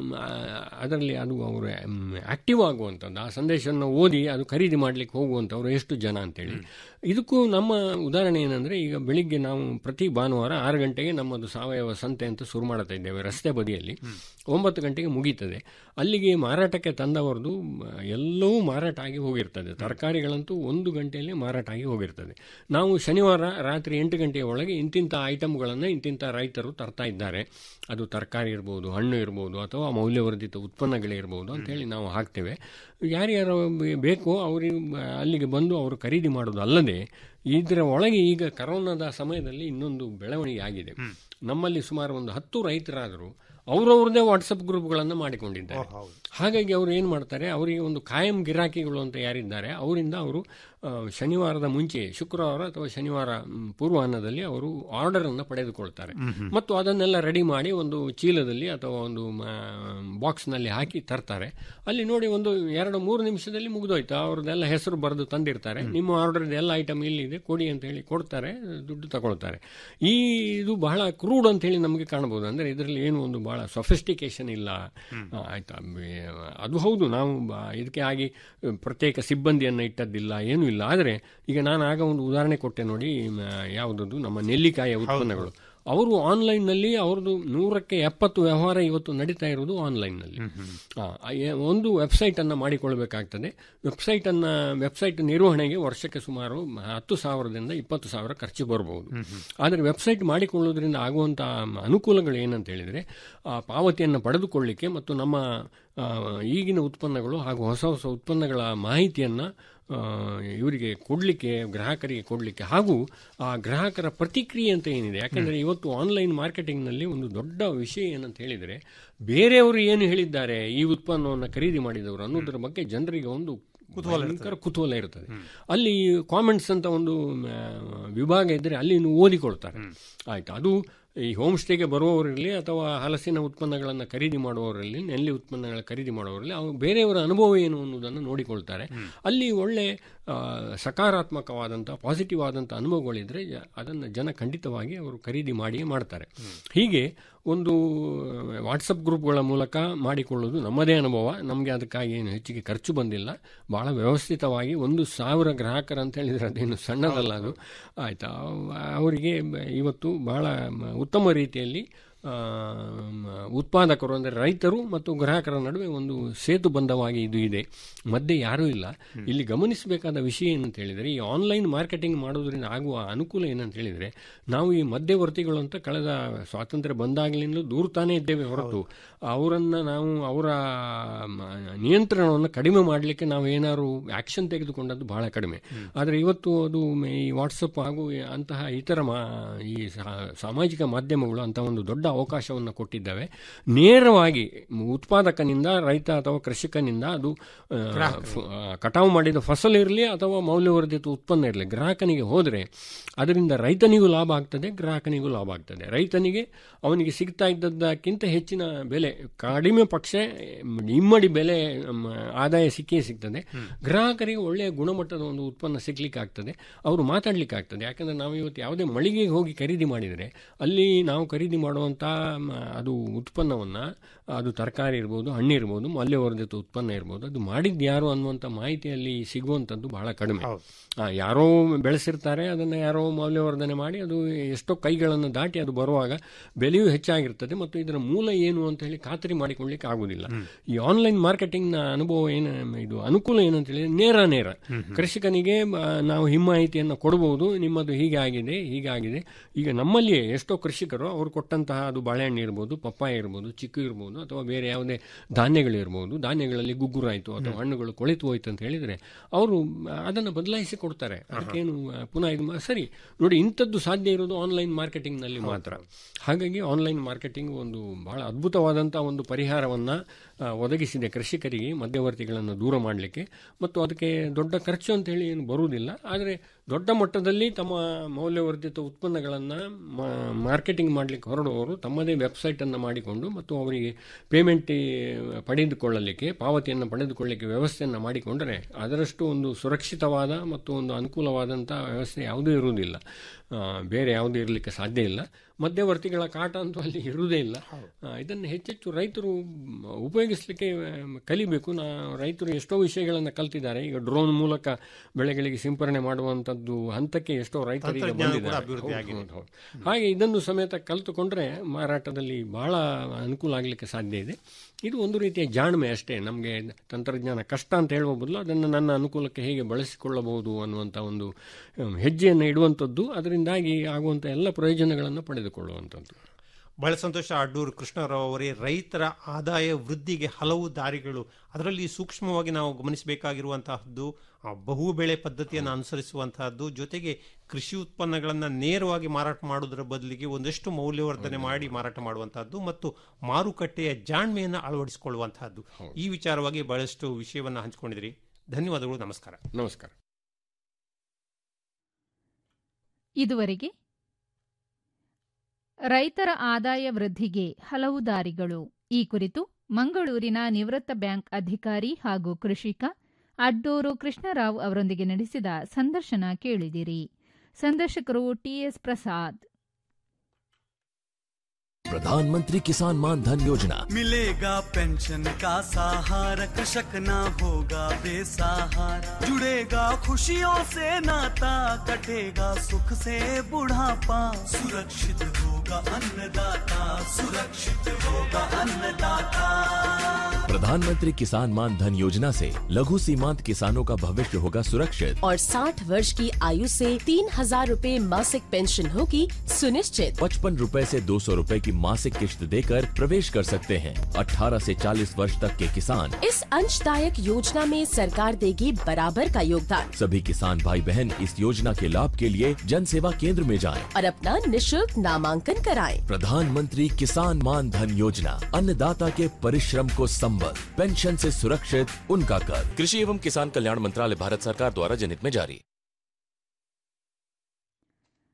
ಅದರಲ್ಲಿ ಅದು ಅವರು ಆಕ್ಟಿವ್ ಆಗುವಂಥದ್ದು ಆ ಸಂದೇಶವನ್ನು ಓದಿ ಅದು ಖರೀದಿ ಮಾಡಲಿಕ್ಕೆ ಹೋಗುವಂಥವ್ರು ಎಷ್ಟು ಜನ ಅಂತೇಳಿ ಇದಕ್ಕೂ ನಮ್ಮ ಉದಾಹರಣೆ ಏನಂದರೆ ಈಗ ಬೆಳಿಗ್ಗೆ ನಾವು ಪ್ರತಿ ಭಾನುವಾರ ಆರು ಗಂಟೆಗೆ ನಮ್ಮದು ಸಾವಯವ ಸಂತೆ ಅಂತ ಶುರು ಮಾಡ್ತಾ ಇದ್ದೇವೆ ರಸ್ತೆ ಬದಿಯಲ್ಲಿ ಒಂಬತ್ತು ಗಂಟೆಗೆ ಮುಗೀತದೆ ಅಲ್ಲಿಗೆ ಮಾರಾಟಕ್ಕೆ ತಂದವರದು ಮ, ಎಲ್ಲವೂ ಮಾರಾಟ ಆಗಿ ಹೋಗಿರ್ತದೆ ತರಕಾರಿಗಳಂತೂ ಒಂದು ಗಂಟೆಯಲ್ಲಿ ಮಾರಾಟ ಆಗಿ ಹೋಗಿರ್ತದೆ ನಾವು ಶನಿವಾರ ರಾತ್ರಿ ಎಂಟು ಗಂಟೆಯ ಒಳಗೆ ಇಂತಿಂಥ ಐಟಮ್ಗಳನ್ನು ಇಂತಿಂಥ ರೈತರು ತರ್ತಾ ಇದ್ದಾರೆ ಅದು ತರಕಾರಿ ಇರ್ಬೋದು ಹಣ್ಣು ಇರ್ಬೋದು ಅಥವಾ ಮೌಲ್ಯವರ್ಧಿತ ಉತ್ಪನ್ನಗಳಿರ್ಬೋದು ಅಂತೇಳಿ ನಾವು ಹಾಕ್ತೇವೆ ಯಾರ್ಯಾರು ಬೆ- ಬೇಕೋ ಅವರಿಗೆ ಅಲ್ಲಿಗೆ ಬಂದು ಅವರು ಖರೀದಿ ಮಾಡೋದು ಅಲ್ಲದೆ ಇದರ ಒಳಗೆ ಈಗ ಕರೋನಾದ ಸಮಯದಲ್ಲಿ ಇನ್ನೊಂದು ಬೆಳವಣಿಗೆ ಆಗಿದೆ ನಮ್ಮಲ್ಲಿ ಸುಮಾರು ಒಂದು ಹತ್ತು ರೈತರಾದರೂ ಅವರವ್ರದೇ ವಾಟ್ಸಪ್ ಗ್ರೂಪ್ಗಳನ್ನು ಮಾಡಿಕೊಂಡಿದ್ದಾರೆ ಹಾಗಾಗಿ ಅವರು ಏನು ಮಾಡ್ತಾರೆ ಅವರಿಗೆ ಒಂದು ಕಾಯಂ ಗಿರಾಕಿಗಳು ಅಂತ ಯಾರಿದ್ದಾರೆ ಅವರಿಂದ ಅವರು ಆ, ಶನಿವಾರದ ಮುಂಚೆ ಶುಕ್ರವಾರ ಅಥವಾ ಶನಿವಾರ ಮ್, ಪೂರ್ವಾಹ್ನದಲ್ಲಿ ಅವರು ಆರ್ಡರನ್ನು ಪಡೆದುಕೊಳ್ತಾರೆ ಮತ್ತು ಅದನ್ನೆಲ್ಲ ರೆಡಿ ಮಾಡಿ ಒಂದು ಚೀಲದಲ್ಲಿ ಅಥವಾ ಒಂದು ಬಾಕ್ಸ್ನಲ್ಲಿ ಹಾಕಿ ತರ್ತಾರೆ ಅಲ್ಲಿ ನೋಡಿ ಒಂದು ಎರಡು ಮೂರು ನಿಮಿಷದಲ್ಲಿ ಮುಗಿದೋಯ್ತು ಅವ್ರದ್ದೆಲ್ಲ ಹೆಸರು ಬರೆದು ತಂದಿರ್ತಾರೆ ನಿಮ್ಮ ಆರ್ಡರ್ ಎಲ್ಲ ಐಟಮ್ ಇಲ್ಲಿದೆ ಕೊಡಿ ಅಂತ ಹೇಳಿ ಕೊಡ್ತಾರೆ ದುಡ್ಡು ತಗೊಳ್ತಾರೆ ಈ ಇದು ಬಹಳ ಕ್ರೂಡ್ ಅಂತ ಹೇಳಿ ನಮಗೆ ಕಾಣಬಹುದು ಅಂದ್ರೆ ಇದರಲ್ಲಿ ಏನು ಒಂದು ಬಹಳ ಸೊಫಿಸ್ಟಿಕೇಶನ್ ಇಲ್ಲ ಆ, ಆಯ್ತಾ ಬೆ- ಅದು ಹೌದು ನಾವು ಬ- ಇದಕ್ಕೆ ಆಗಿ ಪ್ರತ್ಯೇಕ ಸಿಬ್ಬಂದಿಯನ್ನು ಇಟ್ಟದ್ದಿಲ್ಲ ಏನೂ ಇಲ್ಲ ಆದರೆ ಈಗ ನಾನು ಆಗ ಒಂದು ಉದಾಹರಣೆ ಕೊಟ್ಟೆ ನೋಡಿ ಮ, ಯಾವುದದು ನಮ್ಮ ನೆಲ್ಲಿಕಾಯಿಯ ಉತ್ಪನ್ನಗಳು ಅವರು ಆನ್ಲೈನ್ನಲ್ಲಿ ಅವ್ರದ್ದು ನೂರಕ್ಕೆ ಎಪ್ಪತ್ತು ವ್ಯವಹಾರ ಇವತ್ತು ನಡೀತಾ ಇರೋದು ಆನ್ಲೈನ್ನಲ್ಲಿ ಆ, ಎ- ಒಂದು ವೆಬ್ಸೈಟನ್ನು ಮಾಡಿಕೊಳ್ಬೇಕಾಗ್ತದೆ ವೆಬ್ಸೈಟನ್ನು ವೆಬ್ಸೈಟ್ ನಿರ್ವಹಣೆಗೆ ವರ್ಷಕ್ಕೆ ಸುಮಾರು ಹತ್ತು ಸಾವಿರದಿಂದ ಇಪ್ಪತ್ತು ಸಾವಿರ ಖರ್ಚು ಬರಬಹುದು ಆದರೆ ವೆಬ್ಸೈಟ್ ಮಾಡಿಕೊಳ್ಳೋದ್ರಿಂದ ಆಗುವಂಥ ಅನುಕೂಲಗಳು ಏನಂತ ಹೇಳಿದರೆ ಆ ಪಾವತಿಯನ್ನು ಪಡೆದುಕೊಳ್ಳಿಕ್ಕೆ ಮತ್ತು ನಮ್ಮ ಆ, ಈಗಿನ ಉತ್ಪನ್ನಗಳು ಹಾಗೂ ಹೊಸ ಹೊಸ ಉತ್ಪನ್ನಗಳ ಮಾಹಿತಿಯನ್ನು ಇವರಿಗೆ ಕೊಡಲಿಕ್ಕೆ ಗ್ರಾಹಕರಿಗೆ ಕೊಡಲಿಕ್ಕೆ ಹಾಗೂ ಆ ಗ್ರಾಹಕರ ಪ್ರತಿಕ್ರಿಯೆ ಅಂತ ಏನಿದೆ ಯಾಕಂದರೆ ಇವತ್ತು ಆನ್ಲೈನ್ ಮಾರ್ಕೆಟಿಂಗ್ನಲ್ಲಿ ಒಂದು ದೊಡ್ಡ ವಿಷಯ ಏನಂತ ಹೇಳಿದರೆ ಬೇರೆಯವರು ಏನು ಹೇಳಿದ್ದಾರೆ ಈ ಉತ್ಪನ್ನವನ್ನು ಖರೀದಿ ಮಾಡಿದವರು ಅನ್ನೋದರ ಬಗ್ಗೆ ಜನರಿಗೆ ಒಂದು ಭಯಂಕರ ಕುತೂಹಲ ಇರ್ತದೆ ಅಲ್ಲಿ ಕಾಮೆಂಟ್ಸ್ ಅಂತ ಒಂದು ಆ, ವಿಭಾಗ ಇದ್ದರೆ ಅಲ್ಲಿ ನೀವು ಓದಿಕೊಳ್ತಾರೆ ಆಯ್ತು ಅದು ಈ ಹೋಮ್ ಸ್ಟೇಗೆ ಬರುವವರಿರಲಿ ಅಥವಾ ಹಲಸಿನ ಉತ್ಪನ್ನಗಳನ್ನು ಖರೀದಿ ಮಾಡುವವರಲ್ಲಿ ನೆಲ್ಲಿ ಉತ್ಪನ್ನಗಳ ಖರೀದಿ ಮಾಡುವವರಲ್ಲಿ ಅವ್ರು ಬೇರೆಯವರ ಅನುಭವ ಏನು ಅನ್ನೋದನ್ನು ನೋಡಿಕೊಳ್ತಾರೆ ಅಲ್ಲಿ ಒಳ್ಳೆ ಆ, ಸಕಾರಾತ್ಮಕವಾದಂಥ ಪಾಸಿಟಿವ್ ಆದಂಥ ಅನುಭವಗಳಿದ್ರೆ ಜ- ಅದನ್ನು ಜನ ಖಂಡಿತವಾಗಿ ಅವರು ಖರೀದಿ ಮಾಡಿಯೇ ಮಾಡ್ತಾರೆ ಹೀಗೆ ಒಂದು ವಾಟ್ಸಪ್ ಗ್ರೂಪ್ಗಳ ಮೂಲಕ ಮಾಡಿಕೊಳ್ಳೋದು ನಮ್ಮದೇ ಅನುಭವ ನಮಗೆ ಅದಕ್ಕಾಗಿ ಏನು ಹೆಚ್ಚಿಗೆ ಖರ್ಚು ಬಂದಿಲ್ಲ ಭಾಳ ವ್ಯವಸ್ಥಿತವಾಗಿ ಒಂದು ಸಾವಿರ ಗ್ರಾಹಕರು ಅಂತ ಹೇಳಿದರೆ ಅದೇನು ಸಣ್ಣದಲ್ಲ ಅದು ಆಯಿತಾ ಅವರಿಗೆ ಇವತ್ತು ಬಹಳ ಮ- ಉತ್ತಮ ರೀತಿಯಲ್ಲಿ ಆ, ಮ, ಉತ್ಪಾದಕರು ಅಂದರೆ ರೈತರು ಮತ್ತು ಗ್ರಾಹಕರ ನಡುವೆ ಒಂದು ಸೇತುಬಂಧವಾಗಿ ಇದು ಇದೆ ಮಧ್ಯೆ ಯಾರೂ ಇಲ್ಲ ಇಲ್ಲಿ ಗಮನಿಸಬೇಕಾದ ವಿಷಯ ಏನಂತ ಹೇಳಿದರೆ ಈ ಆನ್ಲೈನ್ ಮಾರ್ಕೆಟಿಂಗ್ ಮಾಡೋದ್ರಿಂದ ಆಗುವ ಅನುಕೂಲ ಏನಂತ ಹೇಳಿದರೆ ನಾವು ಈ ಮಧ್ಯವರ್ತಿಗಳು ಅಂತ ಕಳೆದ ಸ್ವಾತಂತ್ರ್ಯ ಬಂದಾಗಲಿಂದಲೂ ದೂರ್ತಾನೇ ಇದ್ದೇವೆ ಹೊರತು ಅವರನ್ನು ನಾವು ಅವರ ಮ, ನಿಯಂತ್ರಣವನ್ನು ಕಡಿಮೆ ಮಾಡಲಿಕ್ಕೆ ನಾವು ಏನಾದ್ರು ಆ್ಯಕ್ಷನ್ ತೆಗೆದುಕೊಂಡದ್ದು ಬಹಳ ಕಡಿಮೆ ಆದರೆ ಇವತ್ತು ಅದು ಮ- ಈ ವಾಟ್ಸಪ್ ಹಾಗೂ ಈ ಅಂತಹ ಇತರ ಮಾ ಈ ಸಾ- ಸಾಮಾಜಿಕ ಮಾಧ್ಯಮಗಳು ಅಂತ ಒಂದು ದೊಡ್ಡ ಅವಕಾಶವನ್ನು ಕೊಟ್ಟಿದ್ದಾವೆ ನೇರವಾಗಿ ಉತ್ಪಾದಕನಿಂದ ರೈತ ಅಥವಾ ಕೃಷಿಕನಿಂದ ಅದು ಆ, ಫ- ಆ, ಕಟಾವು ಮಾಡಿದ ಫಸಲು ಇರಲಿ ಅಥವಾ ಮೌಲ್ಯವರ್ಧಿತ ಉತ್ಪನ್ನ ಇರಲಿ ಗ್ರಾಹಕನಿಗೆ ಹೋದರೆ ಅದರಿಂದ ರೈತನಿಗೂ ಲಾಭ ಆಗ್ತದೆ ಗ್ರಾಹಕನಿಗೂ ಲಾಭ ಆಗ್ತದೆ ರೈತನಿಗೆ ಅವನಿಗೆ ಸಿಗ್ತಾ ಇದ್ದದ್ದಕ್ಕಿಂತ ಹೆಚ್ಚಿನ ಬೆಲೆ ಕಡಿಮೆ ಪಕ್ಷ ಇಮ್ಮಡಿ ಬೆಲೆ ಮ್, ಆದಾಯ ಸಿಕ್ಕೇ ಸಿಗ್ತದೆ ಗ್ರಾಹಕರಿಗೆ ಒಳ್ಳೆಯ ಗುಣಮಟ್ಟದ ಒಂದು ಉತ್ಪನ್ನ ಸಿಗ್ಲಿಕ್ಕೆ ಆಗ್ತದೆ ಅವರು ಮಾತಾಡ್ಲಿಕ್ಕೆ ಆಗ್ತದೆ ಯಾಕಂದ್ರೆ ನಾವು ಇವತ್ತು ಯಾವುದೇ ಮಳಿಗೆಗೆ ಹೋಗಿ ಖರೀದಿ ಮಾಡಿದರೆ ಅಲ್ಲಿ ನಾವು ಖರೀದಿ ಮಾಡುವಂಥ ಮ, ಅದು ಉತ್ಪನ್ನವನ್ನು ಅದು ತರಕಾರಿ ಇರ್ಬೋದು ಹಣ್ಣು ಇರ್ಬೋದು ಮೌಲ್ಯವರ್ಧಿತ ಉತ್ಪನ್ನ ಇರ್ಬೋದು ಅದು ಮಾಡಿದ್ದು ಯಾರು ಅನ್ನುವಂಥ ಮಾಹಿತಿಯಲ್ಲಿ ಸಿಗುವಂಥದ್ದು ಬಹಳ ಕಡಿಮೆ ಆ, ಯಾರೋ ಬೆಳೆಸಿರ್ತಾರೆ ಅದನ್ನು ಯಾರೋ ಮೌಲ್ಯವರ್ಧನೆ ಮಾಡಿ ಅದು ಎಷ್ಟೋ ಕೈಗಳನ್ನು ದಾಟಿ ಅದು ಬರುವಾಗ ಬೆಲೆಯೂ ಹೆಚ್ಚಾಗಿರ್ತದೆ ಮತ್ತು ಇದರ ಮೂಲ ಏನು ಅಂತ ಹೇಳಿ ಖಾತರಿ ಮಾಡಿಕೊಳ್ಳಿಕ್ಕೆ ಆಗುದಿಲ್ಲ ಈ ಆನ್ಲೈನ್ ಮಾರ್ಕೆಟಿಂಗ್ನ ಅನುಭವ ಏನು ಇದು ಅನುಕೂಲ ಏನಂತ ಹೇಳಿದ್ರೆ ನೇರ ನೇರ ಕೃಷಿಕನಿಗೆ ಆ, ನಾವು ಹಿಮ್ಮಾಹಿತಿಯನ್ನು ಕೊಡಬಹುದು ನಿಮ್ಮದು ಹೀಗೆ ಆಗಿದೆ ಹೀಗೆ ಆಗಿದೆ ಈಗ ನಮ್ಮಲ್ಲಿಯೇ ಎಷ್ಟೋ ಕೃಷಿಕರು ಅವರು ಕೊಟ್ಟಂತಹ ಅದು ಬಾಳೆಹಣ್ಣು ಇರ್ಬೋದು ಪಪ್ಪಾಯ ಇರ್ಬೋದು ಚಿಕ್ಕು ಇರ್ಬೋದು ಅಥವಾ ಬೇರೆ ಯಾವುದೇ ಧಾನ್ಯಗಳಿರ್ಬೋದು ಧಾನ್ಯಗಳಲ್ಲಿ ಗುಗ್ಗುರಾಯಿತು ಅಥವಾ ಹಣ್ಣುಗಳು ಕೊಳೆತು ಹೋಯ್ತು ಅಂತ ಹೇಳಿದರೆ ಅವರು ಅದನ್ನು ಬದಲಾಯಿಸಿ ಕೊಡ್ತಾರೆ ಅದಕ್ಕೇನು ಆ, ಪುನಃ ಇದು ಮಾ- ಸರಿ ನೋಡಿ ಇಂಥದ್ದು ಸಾಧ್ಯ ಇರೋದು ಆನ್ಲೈನ್ ಮಾರ್ಕೆಟಿಂಗ್ನಲ್ಲಿ ಮಾತ್ರ ಹಾಗಾಗಿ ಆನ್ಲೈನ್ ಮಾರ್ಕೆಟಿಂಗ್ ಒಂದು ಬಹಳ ಅದ್ಭುತವಾದಂಥ ಒಂದು ಪರಿಹಾರವನ್ನು ಒದಗಿಸಿದೆ ಕೃಷಿಕರಿಗೆ ಮಧ್ಯವರ್ತಿಗಳನ್ನು ದೂರ ಮಾಡಲಿಕ್ಕೆ ಮತ್ತು ಅದಕ್ಕೆ ದೊಡ್ಡ ಖರ್ಚು ಅಂತ ಹೇಳಿ ಏನು ಬರುವುದಿಲ್ಲ ಆದರೆ ದೊಡ್ಡ ಮಟ್ಟದಲ್ಲಿ ತಮ್ಮ ಮೌಲ್ಯವರ್ಧಿತ ಉತ್ಪನ್ನಗಳನ್ನು ಮಾರ್ಕೆಟಿಂಗ್ ಮಾಡಲಿಕ್ಕೆ ಹೊರಡುವವರು ತಮ್ಮದೇ ವೆಬ್ಸೈಟನ್ನು ಮಾಡಿಕೊಂಡು ಮತ್ತು ಅವರಿಗೆ ಪೇಮೆಂಟ್ ಪಡೆದುಕೊಳ್ಳಲಿಕ್ಕೆ ಪಾವತಿಯನ್ನು ಪಡೆದುಕೊಳ್ಳಲಿಕ್ಕೆ ವ್ಯವಸ್ಥೆಯನ್ನು ಮಾಡಿಕೊಂಡರೆ ಅದರಷ್ಟು ಒಂದು ಸುರಕ್ಷಿತವಾದ ಮತ್ತು ಒಂದು ಅನುಕೂಲವಾದಂಥ ವ್ಯವಸ್ಥೆ ಯಾವುದೂ ಇರುವುದಿಲ್ಲ ಆ, ಬೇರೆ ಯಾವುದೂ ಇರಲಿಕ್ಕೆ ಸಾಧ್ಯ ಇಲ್ಲ ಮಧ್ಯವರ್ತಿಗಳ ಕಾಟ ಅಂತೂ ಅಲ್ಲಿ ಇರುವುದೇ ಇಲ್ಲ ಆ, ಇದನ್ನು ಹೆಚ್ಚೆಚ್ಚು ರೈತರು ಮ್, ಉಪಯೋಗಿಸಲಿಕ್ಕೆ ಮ್, ಕಲಿಬೇಕು ನಾ ರೈತರು ಎಷ್ಟೋ ವಿಷಯಗಳನ್ನು ಕಲ್ತಿದ್ದಾರೆ ಈಗ ಡ್ರೋನ್ ಮೂಲಕ ಬೆಳೆಗಳಿಗೆ ಸಿಂಪರಣೆ ಮಾಡುವಂಥದ್ದು ಹಂತಕ್ಕೆ ಎಷ್ಟೋ ರೈತರಿಗೆ ತಂತ್ರಜ್ಞಾನ ಕೂಡ ಬಂದಿದ್ದಾರೆ ಅಭಿವೃದ್ಧಿ ಹೌದು, ಆಗಿದೆ. ಹೌದು, ಹೌದು. ಹಾಗೆ ಇದನ್ನು ಸಮೇತ ಕಲಿತುಕೊಂಡ್ರೆ ಮಾರಾಟದಲ್ಲಿ ಬಹಳ ಅನುಕೂಲ ಆಗಲಿಕ್ಕೆ ಸಾಧ್ಯ ಇದೆ ಇದು ಒಂದು ರೀತಿಯ ಜಾಣ್ಮೆ ಅಷ್ಟೇ ನಮಗೆ ತಂತ್ರಜ್ಞಾನ ಕಷ್ಟ ಅಂತ ಹೇಳುವ ಬದಲು ಅದನ್ನು ನನ್ನ ಅನುಕೂಲಕ್ಕೆ ಹೇಗೆ ಬಳಸಿಕೊಳ್ಳಬಹುದು ಅನ್ನುವಂಥ ಒಂದು ಹ್ಮ್, ಹೆಜ್ಜೆಯನ್ನು ಇಡುವಂಥದ್ದು ಅದರಿಂದಾಗಿ ಆಗುವಂಥ ಎಲ್ಲ ಪ್ರಯೋಜನಗಳನ್ನು ಪಡೆದುಕೊಳ್ಳುವಂಥದ್ದು ಬಹಳ ಸಂತೋಷ ಅಡ್ಡೂರು ಕೃಷ್ಣರಾವ್ ಅವರೇ ರೈತರ ಆದಾಯ ವೃದ್ಧಿಗೆ ಹಲವು ದಾರಿಗಳು ಅದರಲ್ಲಿ ಸೂಕ್ಷ್ಮವಾಗಿ ನಾವು ಗಮನಿಸಬೇಕಾಗಿರುವಂತಹದ್ದು ಆ, ಬಹು ಬೆಳೆ ಪದ್ಧತಿಯನ್ನು ಅನುಸರಿಸುವಂತಹದ್ದು ಜೊತೆಗೆ ಕೃಷಿ ಉತ್ಪನ್ನಗಳನ್ನು ನೇರವಾಗಿ ಮಾರಾಟ ಮಾಡುವುದರ ಬದಲಿಗೆ ಒಂದಷ್ಟು ಮೌಲ್ಯವರ್ಧನೆ ಮಾಡಿ ಮಾರಾಟ ಮಾಡುವಂತಹದ್ದು ಮತ್ತು ಮಾರುಕಟ್ಟೆಯ ಜಾಣ್ಮೆಯನ್ನು ಅಳವಡಿಸಿಕೊಳ್ಳುವಂತಹದ್ದು ಈ ವಿಚಾರವಾಗಿ ಬಹಳಷ್ಟು ವಿಷಯವನ್ನು ಹಂಚಿಕೊಂಡಿದ್ರಿ ಧನ್ಯವಾದಗಳು ನಮಸ್ಕಾರ ನಮಸ್ಕಾರ ಇದುವರೆಗೆ ರೈತರ ಆದಾಯ ವೃದ್ಧಿಗೆ ಹಲವು ದಾರಿಗಳು ಈ ಕುರಿತು ಮಂಗಳೂರಿನ ನಿವೃತ್ತ ಬ್ಯಾಂಕ್ ಅಧಿಕಾರಿ ಹಾಗೂ ಕೃಷಿಕ ಅಡ್ಡೂರು ಕೃಷ್ಣರಾವ್ ಅವರೊಂದಿಗೆ ನಡೆಸಿದ ಸಂದರ್ಶನ ಕೇಳಿದಿರಿ ಸಂದರ್ಶಕರು ಟಿಎಸ್ ಪ್ರಸಾದ್ प्रधानमंत्री किसान मान धन योजना मिलेगा पेंशन का सहारा कृषक ना होगा बेसहारा जुड़ेगा खुशियों से नाता कटेगा सुख से बुढ़ापा सुरक्षित होगा अन्नदाता सुरक्षित होगा अन्नदाता प्रधानमंत्री किसान मान धन योजना से लघु सीमांत किसानों का भविष्य होगा सुरक्षित और 60 वर्ष की आयु से तीन हजार रूपए मासिक पेंशन होगी सुनिश्चित पचपन रूपए से दो सौ रूपए की मासिक किश्त देकर प्रवेश कर सकते हैं 18 से 40 वर्ष तक के किसान इस अंशदायक योजना में सरकार देगी बराबर का योगदान सभी किसान भाई बहन इस योजना के लाभ के लिए जन सेवा केंद्र में जाएं। और अपना निशुल्क नामांकन कराएं। प्रधानमंत्री किसान मान धन योजना अन्नदाता के परिश्रम को संबल पेंशन से सुरक्षित उनका कर कृषि एवं किसान कल्याण मंत्रालय भारत सरकार द्वारा जनहित में जारी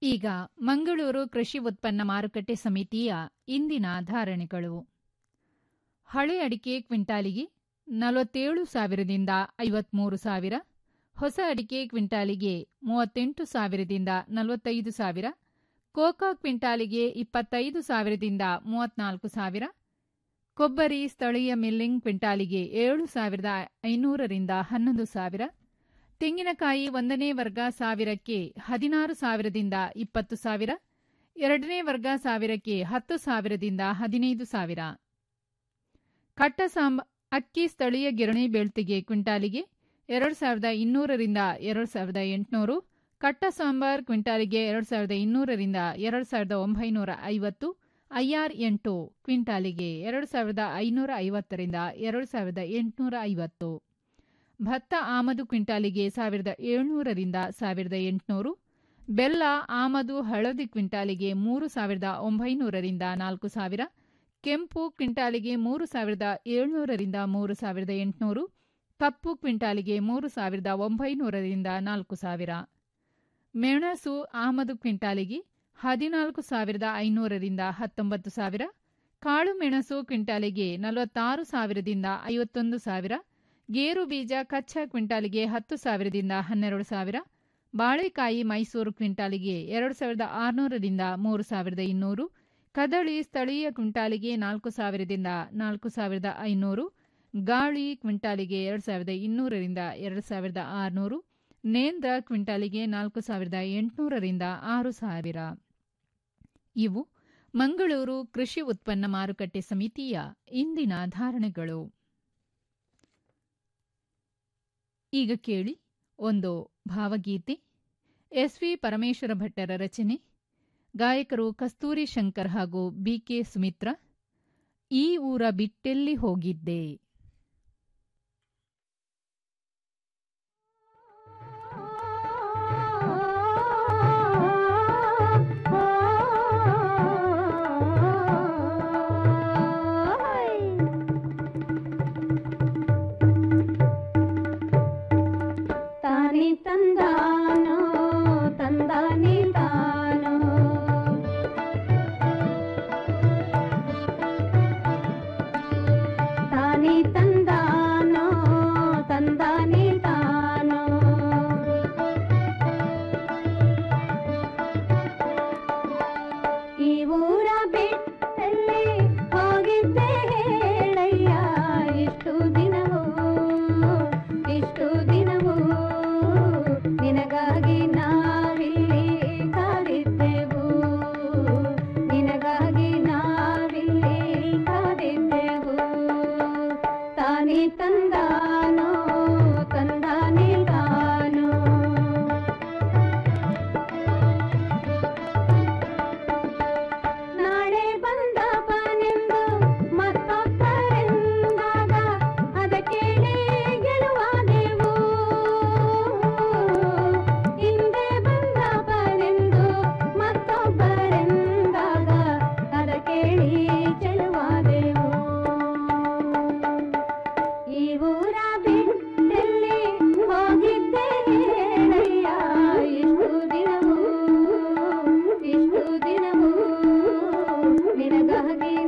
ಈಗ ಮಂಗಳೂರು ಕೃಷಿ ಉತ್ಪನ್ನ ಮಾರುಕಟ್ಟೆ ಸಮಿತಿಯ ಇಂದಿನ ಧಾರಣೆಗಳು ಹಳೆ ಅಡಿಕೆ ಕ್ವಿಂಟಾಲಿಗೆ ನಲವತ್ತೇಳು ಸಾವಿರದಿಂದ ಐವತ್ಮೂರು ಸಾವಿರ ಹೊಸ ಅಡಿಕೆ ಕ್ವಿಂಟಾಲಿಗೆ ಮೂವತ್ತೆಂಟು ಸಾವಿರದಿಂದ ನಲವತ್ತೈದು ಸಾವಿರ ಕೋಕಾ ಕ್ವಿಂಟಾಲಿಗೆ ಇಪ್ಪತ್ತೈದು ಸಾವಿರದಿಂದ ಮೂವತ್ನಾಲ್ಕು ಸಾವಿರ ಕೊಬ್ಬರಿ ಸ್ಥಳೀಯ ಮಿಲ್ಲಿಂಗ್ ಕ್ವಿಂಟಾಲಿಗೆ ಏಳು ಸಾವಿರದ ಐನೂರರಿಂದ ಹನ್ನೊಂದು ಸಾವಿರ ತೆಂಗಿನಕಾಯಿ ಒಂದನೇ ವರ್ಗ ಸಾವಿರಕ್ಕೆ ಹದಿನಾರು ಸಾವಿರದಿಂದ ಇಪ್ಪತ್ತು ಸಾವಿರ ಎರಡನೇ ವರ್ಗ ಸಾವಿರಕ್ಕೆ ಹತ್ತು ಸಾವಿರದಿಂದ ಹದಿನೈದು ಸಾವಿರ ಕಟ್ಟ ಸಾಂಬ ಅಕ್ಕಿ ಸ್ಥಳೀಯ ಗಿರಣಿ ಬೆಳ್ತಿಗೆ ಕ್ವಿಂಟಾಲಿಗೆ ಎರಡು ಸಾವಿರದ ಇನ್ನೂರರಿಂದ ಎರಡು ಸಾವಿರದ ಎಂಟುನೂರು ಕಟ್ಟ ಸಾಂಬಾರ್ ಕ್ವಿಂಟಾಲಿಗೆ ಎರಡು ಸಾವಿರದ ಇನ್ನೂರರಿಂದ ಎರಡು ಸಾವಿರದ ಒಂಬೈನೂರ ಐವತ್ತು ಐಆರ್ ಎಂಟು ಕ್ವಿಂಟಾಲಿಗೆ ಎರಡು ಸಾವಿರದ ಐನೂರ ಐವತ್ತರಿಂದ ಎರಡು ಸಾವಿರದ ಎಂಟುನೂರ ಐವತ್ತು ಭತ್ತ ಆಮದು ಕ್ವಿಂಟಾಲಿಗೆ ಸಾವಿರದ ಏಳ್ನೂರರಿಂದ ಸಾವಿರದ ಎಂಟುನೂರು ಬೆಲ್ಲ ಆಮದು ಹಳದಿ ಕ್ವಿಂಟಾಲಿಗೆ ಮೂರು ಸಾವಿರದ ಒಂಬೈನೂರರಿಂದ ನಾಲ್ಕು ಸಾವಿರ ಕೆಂಪು ಕ್ವಿಂಟಾಲಿಗೆ ಮೂರು ಸಾವಿರದ ಏಳ್ನೂರರಿಂದ ಮೂರು ಸಾವಿರದ ಎಂಟುನೂರು ಕಪ್ಪು ಕ್ವಿಂಟಾಲಿಗೆ ಮೂರು ಸಾವಿರದ ಒಂಬೈನೂರರಿಂದ ನಾಲ್ಕು ಸಾವಿರ ಮೆಣಸು ಆಮದು ಕ್ವಿಂಟಾಲಿಗೆ ಹದಿನಾಲ್ಕು ಸಾವಿರದ ಐನೂರರಿಂದ ಹತ್ತೊಂಬತ್ತು ಸಾವಿರ ಕಾಳು ಮೆಣಸು ಕ್ವಿಂಟಾಲಿಗೆ ನಲವತ್ತಾರು ಸಾವಿರದಿಂದ ಐವತ್ತೊಂದು ಸಾವಿರ ಗೇರು ಬೀಜ ಕಚ್ಚಾ ಕ್ವಿಂಟಾಲಿಗೆ ಹತ್ತು ಸಾವಿರದಿಂದ ಹನ್ನೆರಡು ಸಾವಿರ ಬಾಳೆಕಾಯಿ ಮೈಸೂರು ಕ್ವಿಂಟಾಲಿಗೆ ಎರಡು ಸಾವಿರದ ಆರುನೂರರಿಂದ ಮೂರು ಸಾವಿರದ ಇನ್ನೂರು ಕದಳಿ ಸ್ಥಳೀಯ ಕ್ವಿಂಟಾಲಿಗೆ ನಾಲ್ಕು ಸಾವಿರದಿಂದ ನಾಲ್ಕು ಸಾವಿರದ ಐನೂರು ಗಾಳಿ ಕ್ವಿಂಟಾಲಿಗೆ ಎರಡು ಸಾವಿರದ ಇನ್ನೂರರಿಂದ ಎರಡು ಸಾವಿರದ ಆರುನೂರು ನೇಂದ್ರ ಕ್ವಿಂಟಾಲಿಗೆ ನಾಲ್ಕು ಸಾವಿರದ ಎಂಟುನೂರರಿಂದ ಆರು ಸಾವಿರ ಇವು ಮಂಗಳೂರು ಕೃಷಿ ಉತ್ಪನ್ನ ಮಾರುಕಟ್ಟೆ ಸಮಿತಿಯ ಇಂದಿನ ಧಾರಣೆಗಳು ಈಗ ಕೇಳಿ ಒಂದು ಭಾವಗೀತೆ ಎಸ್ ವಿ ಪರಮೇಶ್ವರ ಭಟ್ಟರ ರಚನೆ ಗಾಯಕರು ಕಸ್ತೂರಿ ಶಂಕರ್ ಹಾಗೂ ಬಿಕೆ ಸುಮಿತ್ರ ಈ ಊರ ಬಿಟ್ಟೆಲ್ಲಿ ಹೋಗಿದ್ದೆ ತಾನಿ ತಂದಾನೋ ತಂದಾನಿ ತಾನೋ ತಾನಿ ತಂದಾನೋ ತಂದಾನಿ ತಾನೋ ಈ ಊರ ಬಿಟ್ಟಲ್ಲಿ ಹೋಗಿದ್ದೆ ಹೇಳಯ್ಯ ಇಷ್ಟು ದಿನವೂ ಇಷ್ಟು ದಿನವೂ ನಿನಗಾಗಿ ನಾವಿಲ್ಲಿ ಕಾದಿದ್ದೆವು ನಿನಗಾಗಿ ನಾವಿಲ್ಲಿ ಕಾದಿದ್ದೆವು ತಾನಿ ತಂದಾನೋ ತಂದಾನಿ ತಾನೋ ನಾಳೆ ಬಂದವನೆಂದು ಮತ್ತೊಬ್ಬರೆಂದಾಗ ಅದ ಕೇಳಿ ಗೆಲುವಾದೆವು ಹಿಂದೆ ಬಂದವನೆಂದು ಮತ್ತೊಬ್ಬರೆಂದಾಗ ಅದ ಕೇಳಿ ಚೆಲುವಾದೆವು ಈ ಊರ ಬಿಟ್ಟಲ್ಲಿ ಹೋಗಿದ್ದೆ ಹೇಳಯ್ಯ ಇಷ್ಟು ದಿನವೂ ಇಷ್ಟು ದಿನವೂ ನಿನಗಾಗಿ